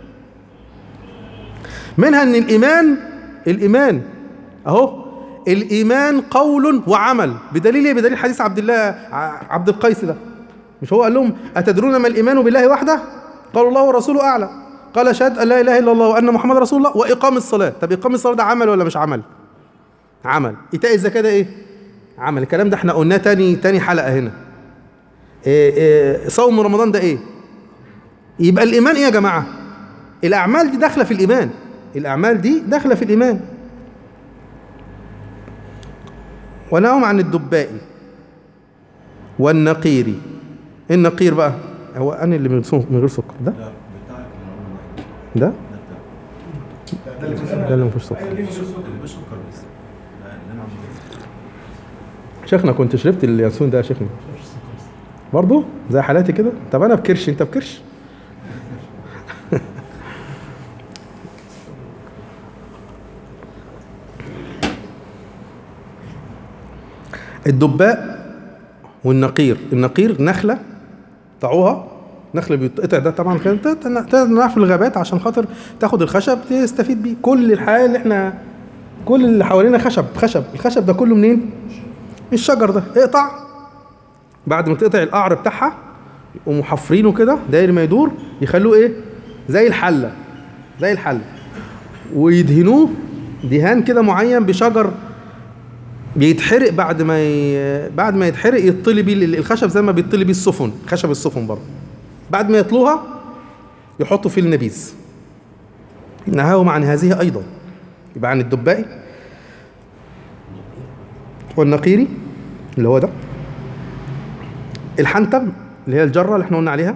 منها ان الايمان الايمان اهو الايمان قول وعمل بدليل ايه بدليل حديث عبد الله عبد القيس ده مش هو قال لهم اتدرون ما الايمان بالله وحده قالوا الله ورسوله اعلم قال اشهد ان لا اله الا الله وان محمد رسول الله واقام الصلاه طب اقام الصلاه ده عمل ولا مش عمل عمل ايتاء الزكاه ده ايه عمل الكلام ده احنا قلناه تاني تاني حلقه هنا إيه إيه صوم رمضان ده ايه يبقى الايمان ايه يا جماعه الاعمال دي داخله في الايمان الاعمال دي داخله في الايمان ونههم عن الدباء والنقير النقير بقى هو انا اللي من غير سكر ده لا بتاعك ده ده اللي ده اللي ما فيهوش سكر اللي بيشرب بس لا اللي انا عامله شيخنا كنت شربت اليانسون ده يا شيخنا برضه زي حالاتي كده طب انا بكرش انت بكرش الدباء والنقير النقير نخله طعوها نخل بيتقطع ده طبعا كده تنقع في الغابات عشان خاطر تاخد الخشب تستفيد بيه كل الحياه اللي احنا كل اللي حوالينا خشب خشب الخشب ده كله منين الشجر ده اقطع بعد ما تقطع القعر بتاعها يقوموا حافرينه كده داير ما يدور يخلوه ايه زي الحله زي الحله ويدهنوه دهان كده معين بشجر بيتحرق بعد ما ي... بعد ما يتحرق يطلي بيه الخشب زي ما بيطلي بيه السفن خشب السفن برضه بعد ما يطلوها يحطوا فيه النبيذ نهاهم عن هذه ايضا يبقى عن الدبائي والنقيري اللي هو ده الحنتم اللي هي الجره اللي احنا قلنا عليها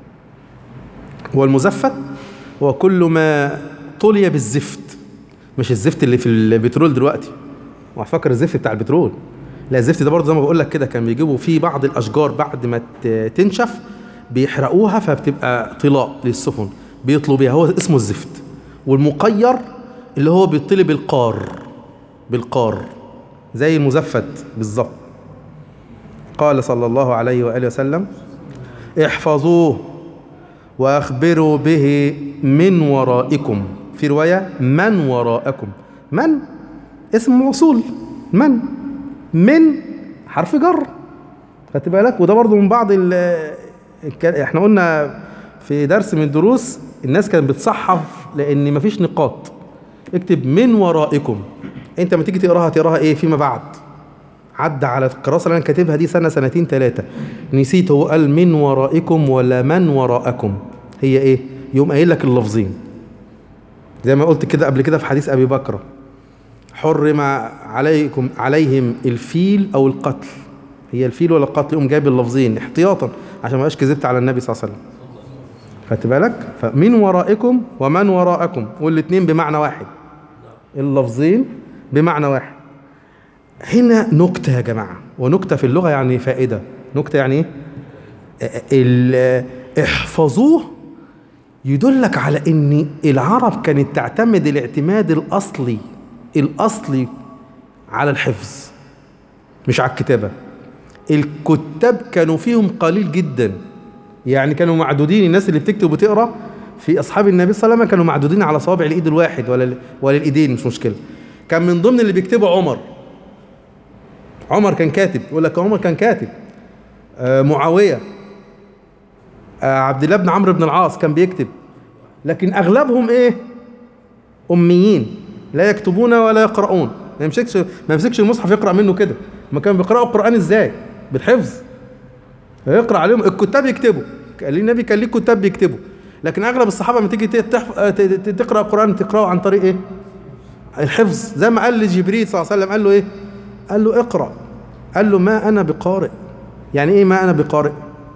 والمزفت هو كل ما طلي بالزفت مش الزفت اللي في البترول دلوقتي وفاكر الزفت بتاع البترول لا الزفت ده برضه زي ما بقول لك كده كان بيجيبوا فيه بعض الاشجار بعد ما تنشف بيحرقوها فبتبقى طلاء للسفن بيطلوا بيها هو اسمه الزفت والمقير اللي هو بيطلي بالقار بالقار زي المزفت بالظبط قال صلى الله عليه واله وسلم احفظوه واخبروا به من ورائكم في روايه من وراءكم من اسم موصول من من حرف جر خدت بالك وده برضو من بعض ال احنا قلنا في درس من الدروس الناس كانت بتصحف لان مفيش نقاط اكتب من ورائكم انت لما تيجي تقراها تقراها ايه فيما بعد عدى على القراصه اللي انا كاتبها دي سنه سنتين ثلاثه نسيت هو قال من ورائكم ولا من وراءكم هي ايه يقوم قايل لك اللفظين زي ما قلت كده قبل كده في حديث ابي بكر حرم عليكم عليهم الفيل او القتل هي الفيل ولا القتل يقوم جايب اللفظين احتياطا عشان ما بقاش كذبت على النبي صلى الله عليه وسلم خدت بالك فمن ورائكم ومن وراءكم والاثنين بمعنى واحد اللفظين بمعنى واحد هنا نكتة يا جماعة ونكتة في اللغة يعني فائدة نكتة يعني ايه ال- احفظوه يدلك على ان العرب كانت تعتمد الاعتماد الاصلي الاصلي على الحفظ مش على الكتابة الكتاب كانوا فيهم قليل جدا يعني كانوا معدودين الناس اللي بتكتب وتقرا في اصحاب النبي صلى الله عليه وسلم كانوا معدودين على صوابع الايد الواحد ولا ولا الايدين مش مشكله كان من ضمن اللي بيكتبوا عمر عمر كان كاتب يقول لك عمر كان كاتب آه معاويه آه عبد الله بن عمرو بن العاص كان بيكتب لكن اغلبهم ايه اميين لا يكتبون ولا يقرؤون ما يمسكش ما يمسكش المصحف يقرا منه كده ما كانوا بيقراوا القران ازاي بالحفظ يقرا عليهم الكتاب يكتبوا قال لي النبي كان ليه كتاب بيكتبوا لكن اغلب الصحابه لما تيجي تحف... ت- ت- تقرا القران تقراه عن طريق ايه الحفظ زي ما قال لجبريل صلى الله عليه وسلم قال له ايه قال له اقرا قال له ما انا بقارئ يعني ايه ما انا بقارئ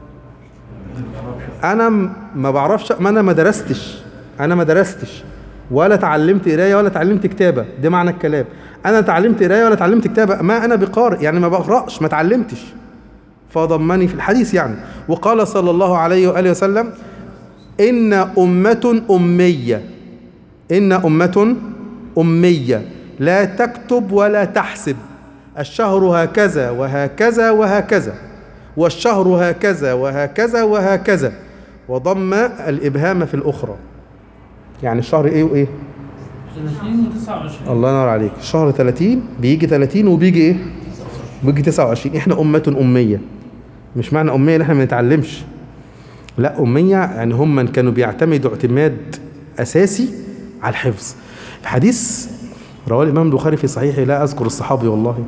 انا م- ما بعرفش ما انا ما درستش انا ما درستش ولا تعلمت قرايه ولا تعلمت كتابه ده معنى الكلام انا تعلمت قرايه ولا تعلمت كتابه ما انا بقارئ يعني ما بقراش ما تعلمتش فضمني في الحديث يعني وقال صلى الله عليه واله وسلم ان امه اميه ان امه اميه لا تكتب ولا تحسب الشهر هكذا وهكذا وهكذا والشهر هكذا وهكذا وهكذا وضم الابهام في الاخرى يعني الشهر ايه وايه 30 و 29 الله ينور عليك الشهر 30 بيجي 30 وبيجي ايه بيجي 29 احنا أمة أمية مش معنى أمية ان احنا ما نتعلمش لا أمية يعني هم من كانوا بيعتمدوا اعتماد أساسي على الحفظ في حديث رواه الإمام البخاري في صحيحه لا أذكر الصحابي والله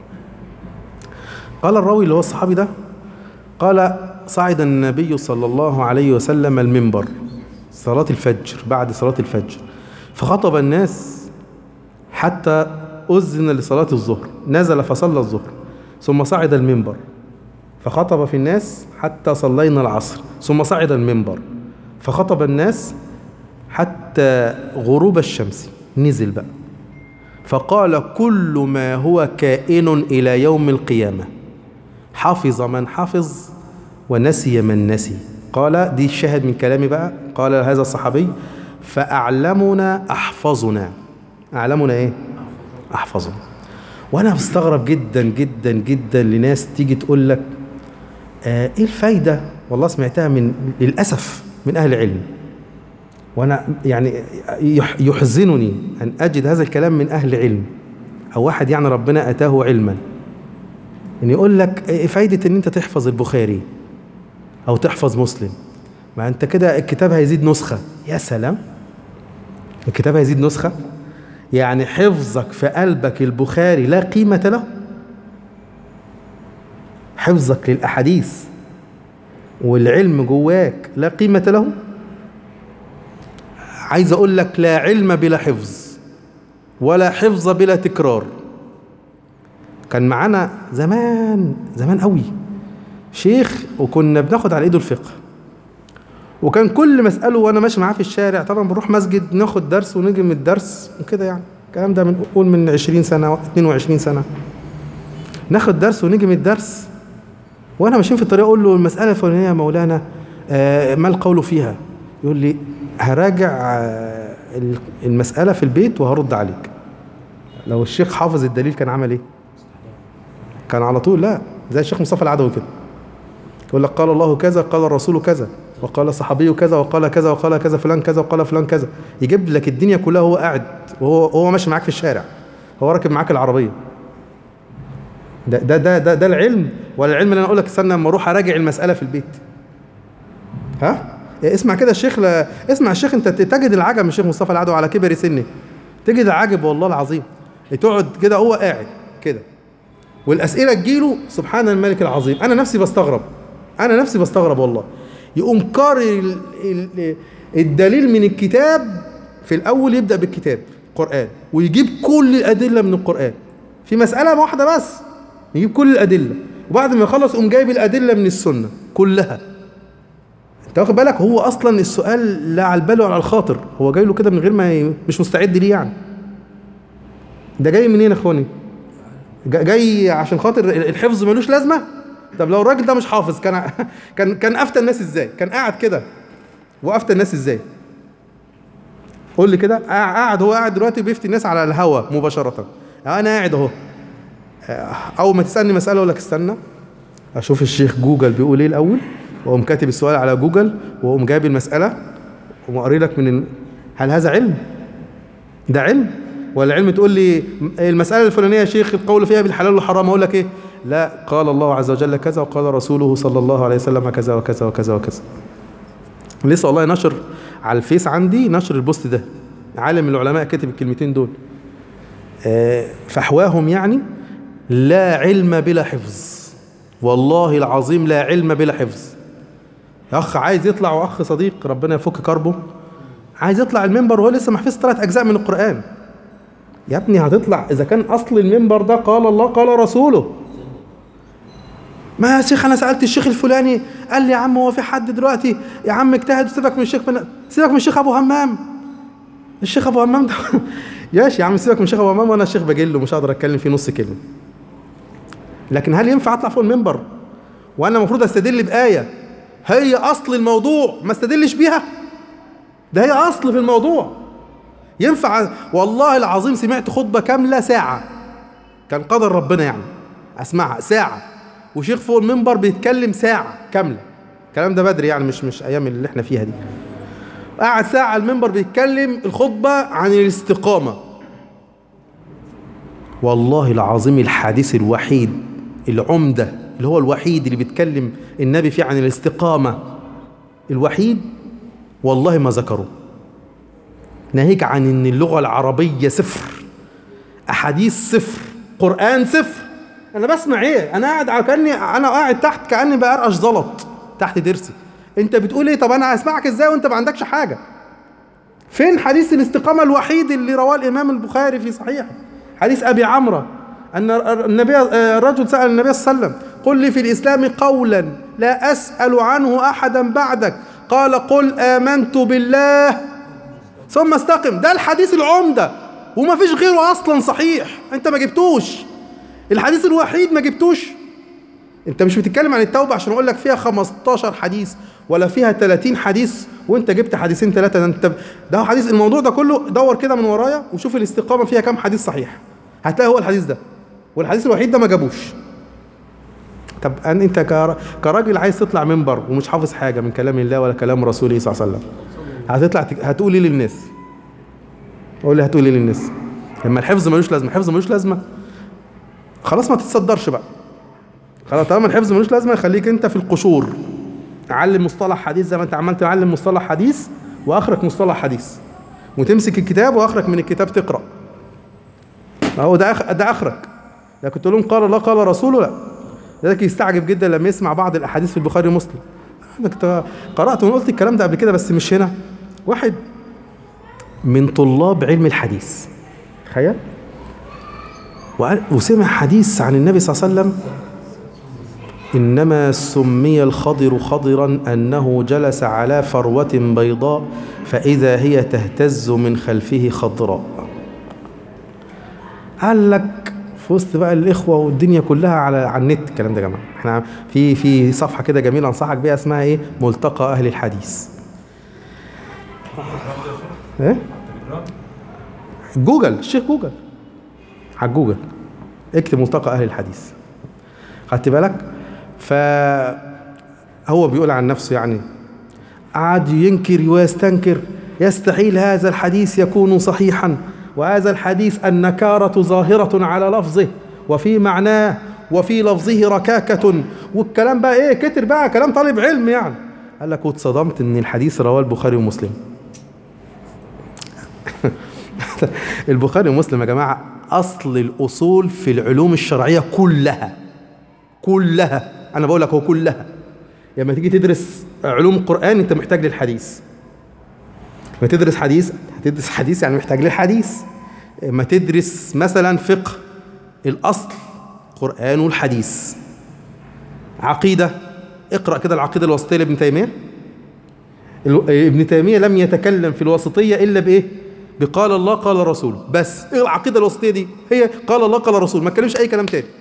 قال الراوي اللي هو الصحابي ده قال صعد النبي صلى الله عليه وسلم المنبر صلاة الفجر بعد صلاة الفجر فخطب الناس حتى أذن لصلاة الظهر نزل فصلى الظهر ثم صعد المنبر فخطب في الناس حتى صلينا العصر ثم صعد المنبر فخطب الناس حتى غروب الشمس نزل بقى فقال كل ما هو كائن إلى يوم القيامة حفظ من حفظ ونسي من نسي قال دي الشاهد من كلامي بقى قال هذا الصحابي فأعلمنا أحفظنا أعلمنا إيه؟ أحفظنا وأنا بستغرب جدا جدا جدا لناس تيجي تقول لك آه إيه الفايدة والله سمعتها من للأسف من أهل العلم وأنا يعني يح- يحزنني أن أجد هذا الكلام من أهل علم أو واحد يعني ربنا أتاه علما ان يقول لك ايه فايده ان انت تحفظ البخاري او تحفظ مسلم ما انت كده الكتاب هيزيد نسخه يا سلام الكتاب هيزيد نسخه يعني حفظك في قلبك البخاري لا قيمه له حفظك للاحاديث والعلم جواك لا قيمه له عايز اقول لك لا علم بلا حفظ ولا حفظ بلا تكرار كان معانا زمان زمان قوي شيخ وكنا بناخد على ايده الفقه وكان كل ما اساله وانا ماشي معاه في الشارع طبعا بنروح مسجد ناخد درس ونيجي من الدرس وكده يعني الكلام ده من قول من 20 سنه 22 سنه ناخد درس ونيجي من الدرس وانا ماشيين في الطريق اقول له المساله الفلانيه يا مولانا آه ما القول فيها يقول لي هراجع آه المساله في البيت وهرد عليك لو الشيخ حافظ الدليل كان عمل ايه كان على طول لا زي الشيخ مصطفى العدوي كده يقول لك قال الله كذا قال الرسول كذا وقال الصحابي كذا وقال كذا وقال كذا فلان كذا وقال فلان كذا يجيب لك الدنيا كلها وهو قاعد وهو هو ماشي معاك في الشارع هو راكب معاك العربيه ده ده ده ده, ده العلم ولا العلم اللي انا اقول لك استنى اما اروح اراجع المساله في البيت ها اسمع كده الشيخ لا اسمع الشيخ انت تجد العجب من الشيخ مصطفى العدوي على كبر سنه تجد العجب والله العظيم تقعد كده هو قاعد كده والاسئله تجيله سبحان الملك العظيم انا نفسي بستغرب انا نفسي بستغرب والله يقوم قارئ ال- ال- الدليل من الكتاب في الاول يبدا بالكتاب القران ويجيب كل الادله من القران في مساله واحده بس يجيب كل الادله وبعد ما يخلص يقوم جايب الادله من السنه كلها انت واخد بالك هو اصلا السؤال لا على البال ولا على الخاطر هو جاي له كده من غير ما ي... مش مستعد ليه يعني ده جاي منين يا اخواني جا- جاي عشان خاطر الحفظ ملوش لازمه طب لو الراجل ده مش حافظ كان كان كان افتى الناس ازاي كان قاعد كده وافتى الناس ازاي قول لي كده قاع- قاعد هو قاعد دلوقتي بيفتي الناس على الهوا مباشره انا قاعد اهو اول ما تسالني مساله اقول لك استنى اشوف الشيخ جوجل بيقول ايه الاول واقوم كاتب السؤال على جوجل واقوم جايب المساله واقوم قاري لك من ال... هل هذا علم ده علم ولا علم تقول لي المساله الفلانيه يا شيخ القول فيها بالحلال والحرام اقول لك ايه لا قال الله عز وجل كذا وقال رسوله صلى الله عليه وسلم كذا وكذا وكذا وكذا لسه والله نشر على الفيس عندي نشر البوست ده عالم من العلماء كتب الكلمتين دول آه، فحواهم يعني لا علم بلا حفظ والله العظيم لا علم بلا حفظ اخ عايز يطلع واخ صديق ربنا يفك كربه عايز يطلع المنبر وهو لسه محفظ ثلاث اجزاء من القران يا ابني هتطلع اذا كان اصل المنبر ده قال الله قال رسوله ما يا شيخ انا سالت الشيخ الفلاني قال لي يا عم هو في حد دلوقتي يا عم اجتهد سيبك من الشيخ من سيبك من الشيخ ابو همام الشيخ ابو همام ده ياش يا عم سيبك من الشيخ ابو همام وانا الشيخ بجله مش هقدر اتكلم فيه نص كلمه لكن هل ينفع اطلع فوق المنبر وانا المفروض استدل بايه هي اصل الموضوع ما استدلش بيها ده هي اصل في الموضوع ينفع والله العظيم سمعت خطبه كامله ساعه كان قدر ربنا يعني اسمعها ساعه وشيخ فوق المنبر بيتكلم ساعه كامله الكلام ده بدري يعني مش مش ايام اللي احنا فيها دي قعد ساعه على المنبر بيتكلم الخطبه عن الاستقامه والله العظيم الحديث الوحيد العمدة اللي هو الوحيد اللي بيتكلم النبي فيه عن الاستقامة الوحيد والله ما ذكره ناهيك عن ان اللغة العربية صفر احاديث صفر قرآن صفر انا بسمع ايه انا قاعد على- كاني انا قاعد تحت كاني بقرقش زلط تحت درسي انت بتقول ايه طب انا هسمعك ازاي وانت ما عندكش حاجه فين حديث الاستقامة الوحيد اللي رواه الإمام البخاري في صحيحه حديث أبي عمرو أن النبي الرجل سأل النبي صلى الله عليه وسلم قل لي في الإسلام قولا لا أسأل عنه أحدا بعدك قال قل آمنت بالله ثم استقم ده الحديث العمدة وما فيش غيره أصلا صحيح أنت ما جبتوش الحديث الوحيد ما جبتوش انت مش بتتكلم عن التوبة عشان اقول لك فيها 15 حديث ولا فيها 30 حديث وانت جبت حديثين ثلاثة ده انت ده هو حديث الموضوع ده كله دور كده من ورايا وشوف الاستقامة فيها كام حديث صحيح هتلاقي هو الحديث ده والحديث الوحيد ده ما جابوش طب أن انت كر- كراجل عايز تطلع منبر ومش حافظ حاجة من كلام الله ولا كلام رسوله صلى الله عليه وسلم هتطلع تك- هتقول ايه للناس قول لي هتقول ايه للناس لما الحفظ ملوش لازمة الحفظ ملوش لازمة خلاص ما تتصدرش بقى خلاص طالما الحفظ ملوش لازمه خليك انت في القشور علم مصطلح حديث زي ما انت عمال تعلم مصطلح حديث واخرك مصطلح حديث وتمسك الكتاب واخرك من الكتاب تقرا اهو ده أخ... ده اخرك لكن تقول لهم قال الله قال رسوله لا لذلك يستعجب جدا لما يسمع بعض الاحاديث في البخاري ومسلم انا كنت قرات وقلت الكلام ده قبل كده بس مش هنا واحد من طلاب علم الحديث تخيل وقال- وسمع حديث عن النبي صلى الله عليه وسلم إنما سمي الخضر خضرا أنه جلس على فروة بيضاء فإذا هي تهتز من خلفه خضراء قال لك في وسط بقى الإخوة والدنيا كلها على على النت الكلام ده يا جماعة احنا في في صفحة كده جميلة أنصحك بيها اسمها إيه ملتقى أهل الحديث إيه جوجل الشيخ جوجل على جوجل اكتب ملتقى أهل الحديث خدت بالك فهو بيقول عن نفسه يعني قعد ينكر ويستنكر يستحيل هذا الحديث يكون صحيحا وهذا الحديث النكارة ظاهرة على لفظه وفي معناه وفي لفظه ركاكة والكلام بقى ايه كتر بقى كلام طالب علم يعني قال لك واتصدمت ان الحديث رواه البخاري ومسلم البخاري ومسلم يا جماعة أصل الأصول في العلوم الشرعية كلها كلها أنا بقول لك هو كلها لما تيجي تدرس علوم القرآن أنت محتاج للحديث لما تدرس حديث هتدرس حديث يعني محتاج للحديث لما تدرس مثلا فقه الأصل قرآن والحديث عقيدة اقرأ كده العقيدة الوسطية لابن تيمية ال- ابن تيمية لم يتكلم في الوسطية إلا بإيه؟ بقال الله قال رسوله بس إيه العقيدة الوسطية دي؟ هي قال الله قال رسول ما اتكلمش أي كلام تاني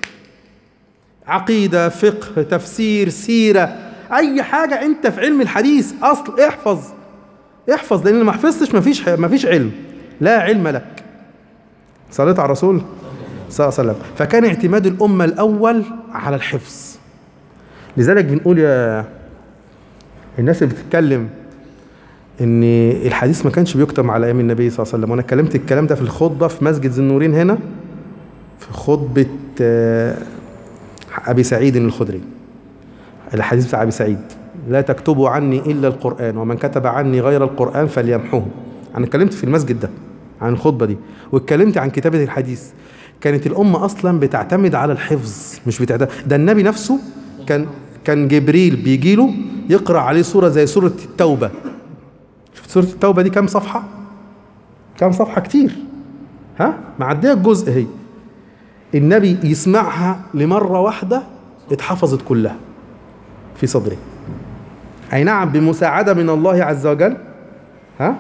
عقيدة فقه تفسير سيرة أي حاجة أنت في علم الحديث أصل احفظ احفظ لأن ما حفظتش مفيش مفيش علم لا علم لك صليت على الرسول صلى الله عليه وسلم فكان اعتماد الأمة الأول على الحفظ لذلك بنقول يا الناس اللي بتتكلم ان الحديث ما كانش بيكتب على ايام النبي صلى الله عليه وسلم وانا اتكلمت الكلام ده في الخطبه في مسجد ذي النورين هنا في خطبه آه، ابي سعيد الخدري الحديث بتاع ابي سعيد لا تكتبوا عني الا القران ومن كتب عني غير القران فليمحوه انا اتكلمت في المسجد ده عن الخطبه دي واتكلمت عن كتابه الحديث كانت الامه اصلا بتعتمد على الحفظ مش بتعتمد ده النبي نفسه كان كان جبريل بيجي له يقرا عليه سوره زي سوره التوبه شفت سوره التوبه دي كام صفحه كام صفحه كتير ها معديه الجزء هي النبي يسمعها لمره واحده اتحفظت كلها في صدره اي نعم بمساعده من الله عز وجل ها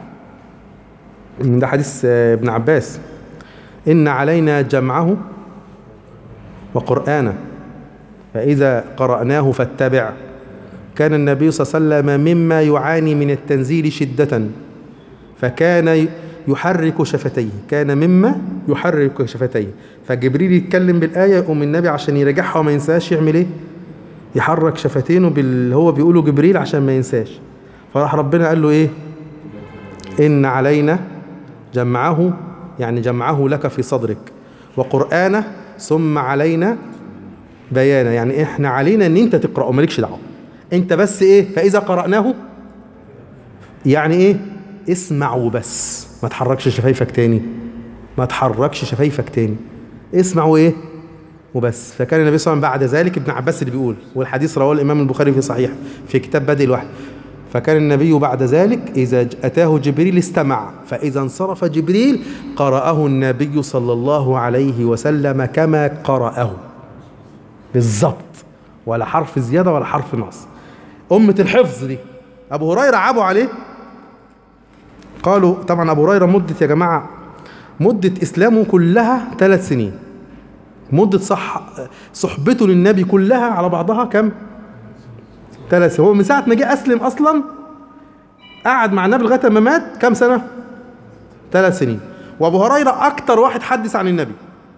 ده حديث آه، ابن عباس ان علينا جمعه وقرانه فاذا قراناه فاتبع كان النبي صلى الله عليه وسلم مما يعاني من التنزيل شده فكان يحرك شفتيه كان مما يحرك شفتيه فجبريل يتكلم بالآية يقوم النبي عشان يراجعها وما ينساش يعمل ايه يحرك شفتينه باللي هو بيقوله جبريل عشان ما ينساش فراح ربنا قال له ايه إن علينا جمعه يعني جمعه لك في صدرك وقرآنه ثم علينا بيانه يعني احنا علينا ان انت تقرأه مالكش دعوه انت بس ايه فاذا قرأناه يعني ايه اسمع وبس ما تحركش شفايفك تاني ما تحركش شفايفك تاني اسمع وايه وبس فكان النبي صلى الله عليه وسلم بعد ذلك ابن عباس اللي بيقول والحديث رواه الامام البخاري في صحيح في كتاب بدء الوحي فكان النبي بعد ذلك اذا ج- اتاه جبريل استمع فاذا انصرف جبريل قرأه النبي صلى الله عليه وسلم كما قرأه بالظبط ولا حرف زياده ولا حرف نقص أمة الحفظ دي أبو هريرة عابوا عليه قالوا طبعا أبو هريرة مدة يا جماعة مدة إسلامه كلها ثلاث سنين مدة صح صحبته للنبي كلها على بعضها كم؟ ثلاث سنين هو من ساعة ما جه أسلم أصلا قعد مع النبي لغاية ما مات كم سنة؟ ثلاث سنين وأبو هريرة أكتر واحد حدث عن النبي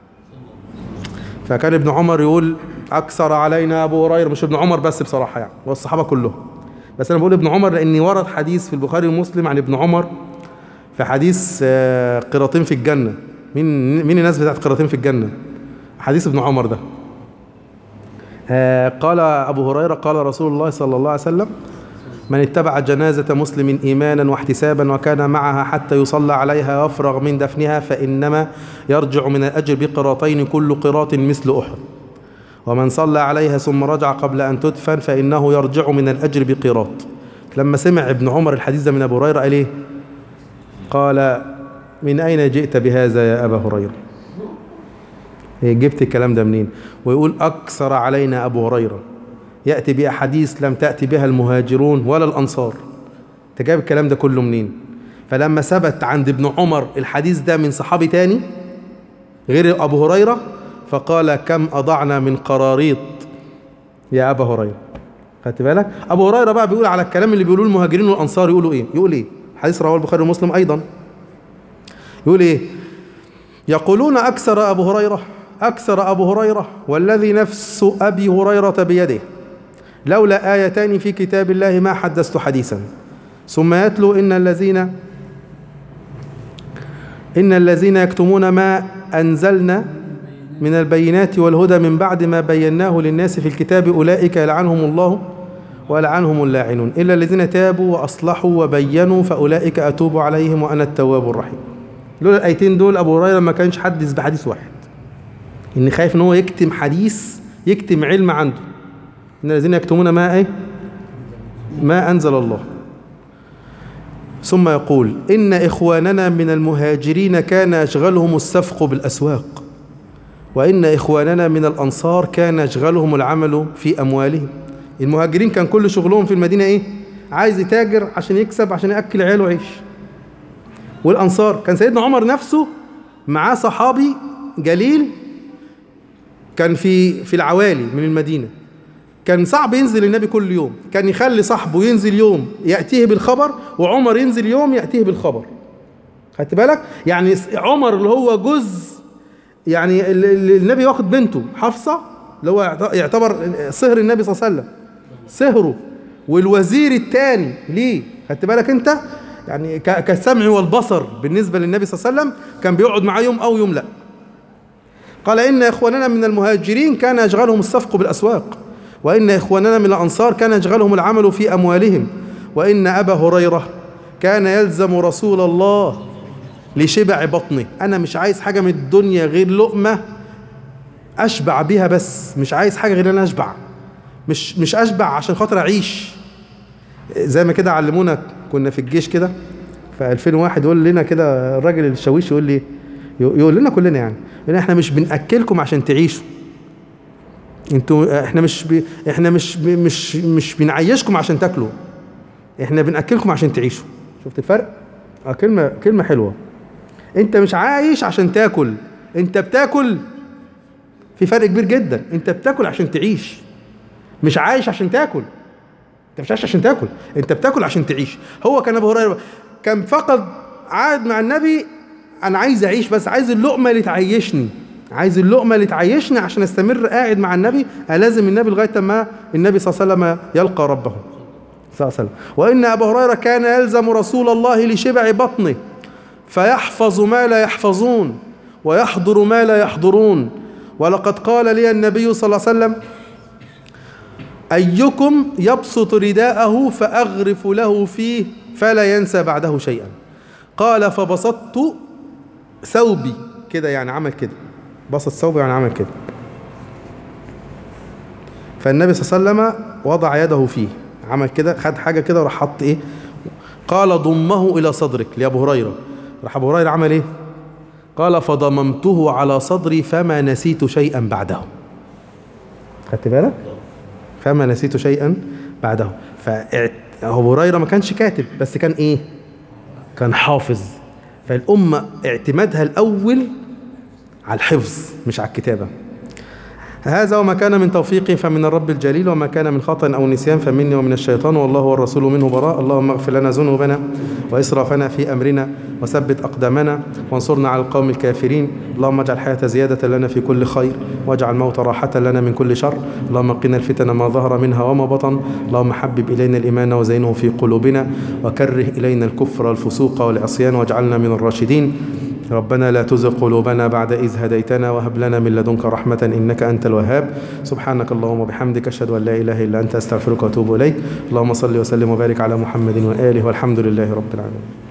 فكان ابن عمر يقول اكثر علينا ابو هريره مش ابن عمر بس بصراحه يعني والصحابه كلهم بس انا بقول ابن عمر لاني ورد حديث في البخاري ومسلم عن ابن عمر في حديث آه، قراطين في الجنه مين مين الناس بتاعت قراطين في الجنه حديث ابن عمر ده آه، قال ابو هريره قال رسول الله صلى الله عليه وسلم من اتبع جنازة مسلم إيمانا واحتسابا وكان معها حتى يصلى عليها ويفرغ من دفنها فإنما يرجع من الأجر بقراطين كل قراط مثل أحد ومن صلى عليها ثم رجع قبل أن تدفن فإنه يرجع من الأجر بقراط لما سمع ابن عمر الحديث ده من أبو هريرة قال إيه قال من أين جئت بهذا يا أبا هريرة إيه جبت الكلام ده منين ويقول أكثر علينا أبو هريرة يأتي بأحاديث لم تأتي بها المهاجرون ولا الأنصار انت جايب الكلام ده كله منين فلما ثبت عند ابن عمر الحديث ده من صحابي تاني غير أبو هريرة فقال كم أضعنا من قراريط يا أبا هريرة خدت بالك أبو هريرة بقى بيقول على الكلام اللي بيقولوه المهاجرين والأنصار يقولوا إيه يقول إيه حديث رواه البخاري ومسلم أيضا يقول إيه يقولون أكثر أبو هريرة أكثر أبو هريرة والذي نفس أبي هريرة بيده لولا آيتان في كتاب الله ما حدثت حديثا ثم يتلو إن الذين إن الذين يكتمون ما أنزلنا من البينات والهدى من بعد ما بيناه للناس في الكتاب أولئك يلعنهم الله ولعنهم اللاعنون إلا الذين تابوا وأصلحوا وبينوا فأولئك أتوب عليهم وأنا التواب الرحيم لولا الايتين دول ابو هريره ما كانش حدث بحديث واحد ان خايف ان هو يكتم حديث يكتم علم عنده ان الذين يكتمون ما ايه ما انزل الله ثم يقول ان اخواننا من المهاجرين كان يشغلهم السفق بالاسواق وان اخواننا من الانصار كان يشغلهم العمل في اموالهم المهاجرين كان كل شغلهم في المدينه ايه عايز يتاجر عشان يكسب عشان ياكل عياله وعيش والانصار كان سيدنا عمر نفسه معاه صحابي جليل كان في في العوالي من المدينه كان صعب ينزل النبي كل يوم كان يخلي صاحبه ينزل يوم ياتيه بالخبر وعمر ينزل يوم ياتيه بالخبر خدت بالك يعني عمر اللي هو جزء يعني ال- ال- النبي واخد بنته حفصه اللي هو يعت- يعتبر صهر النبي صلى الله عليه وسلم صهره والوزير الثاني ليه خدت بالك انت يعني ك- كالسمع والبصر بالنسبه للنبي صلى الله عليه وسلم كان بيقعد معاه يوم او يوم لا قال إن إخواننا من المهاجرين كان يشغلهم السفق بالأسواق وإن إخواننا من الأنصار كان يشغلهم العمل في أموالهم وإن أبا هريرة كان يلزم رسول الله لشبع بطنه أنا مش عايز حاجة من الدنيا غير لقمة أشبع بيها بس مش عايز حاجة غير أن أنا أشبع مش مش أشبع عشان خاطر أعيش زي ما كده علمونا كنا في الجيش كده في 2001 يقول لنا كده الراجل الشاويش يقول لي يقول لنا كلنا يعني يقول لنا احنا مش بناكلكم عشان تعيشوا انتوا احنا مش بي احنا مش بي مش مش بنعيشكم عشان تاكلوا احنا بناكلكم عشان تعيشوا شفت الفرق اه كلمه كلمه حلوه انت مش عايش عشان تاكل انت بتاكل في فرق كبير جدا انت بتاكل عشان تعيش مش عايش عشان تاكل انت مش عايش عشان تاكل انت بتاكل عشان تعيش هو كان ابو هريره كان فقط قعد مع النبي انا عايز اعيش بس عايز اللقمه اللي تعيشني عايز اللقمه اللي تعيشني عشان استمر قاعد مع النبي الازم النبي لغايه ما النبي صلى الله عليه وسلم يلقى ربه صلى الله عليه وسلم وان ابا هريره كان يلزم رسول الله لشبع بطنه فيحفظ ما لا يحفظون ويحضر ما لا يحضرون ولقد قال لي النبي صلى الله عليه وسلم أيكم يبسط رداءه فأغرف له فيه فلا ينسى بعده شيئا قال فبسطت ثوبي كده يعني عمل كده بسط ثوبه يعني عمل كده فالنبي صلى الله عليه وسلم وضع يده فيه عمل كده خد حاجة كده وراح حط ايه قال ضمه إلى صدرك لأبو هريرة راح أبو هريرة عمل ايه قال فضممته على صدري فما نسيت شيئا بعده خدت بالك فما نسيت شيئا بعده فأبو هريرة ما كانش كاتب بس كان ايه كان حافظ فالأمة اعتمادها الأول على الحفظ مش على الكتابة هذا وما كان من توفيق فمن الرب الجليل وما كان من خطأ أو نسيان فمني ومن الشيطان والله والرسول منه براء اللهم اغفر لنا ذنوبنا وإسرافنا في أمرنا وثبت أقدامنا وانصرنا على القوم الكافرين اللهم اجعل الحياة زيادة لنا في كل خير واجعل الموت راحة لنا من كل شر اللهم قنا الفتن ما ظهر منها وما بطن اللهم حبب إلينا الإيمان وزينه في قلوبنا وكره إلينا الكفر والفسوق والعصيان واجعلنا من الراشدين ربنا لا تزغ قلوبنا بعد إذ هديتنا وهب لنا من لدنك رحمة إنك أنت الوهاب سبحانك اللهم وبحمدك أشهد أن لا إله إلا أنت أستغفرك وأتوب إليك اللهم صل وسلم وبارك على محمد وآله والحمد لله رب العالمين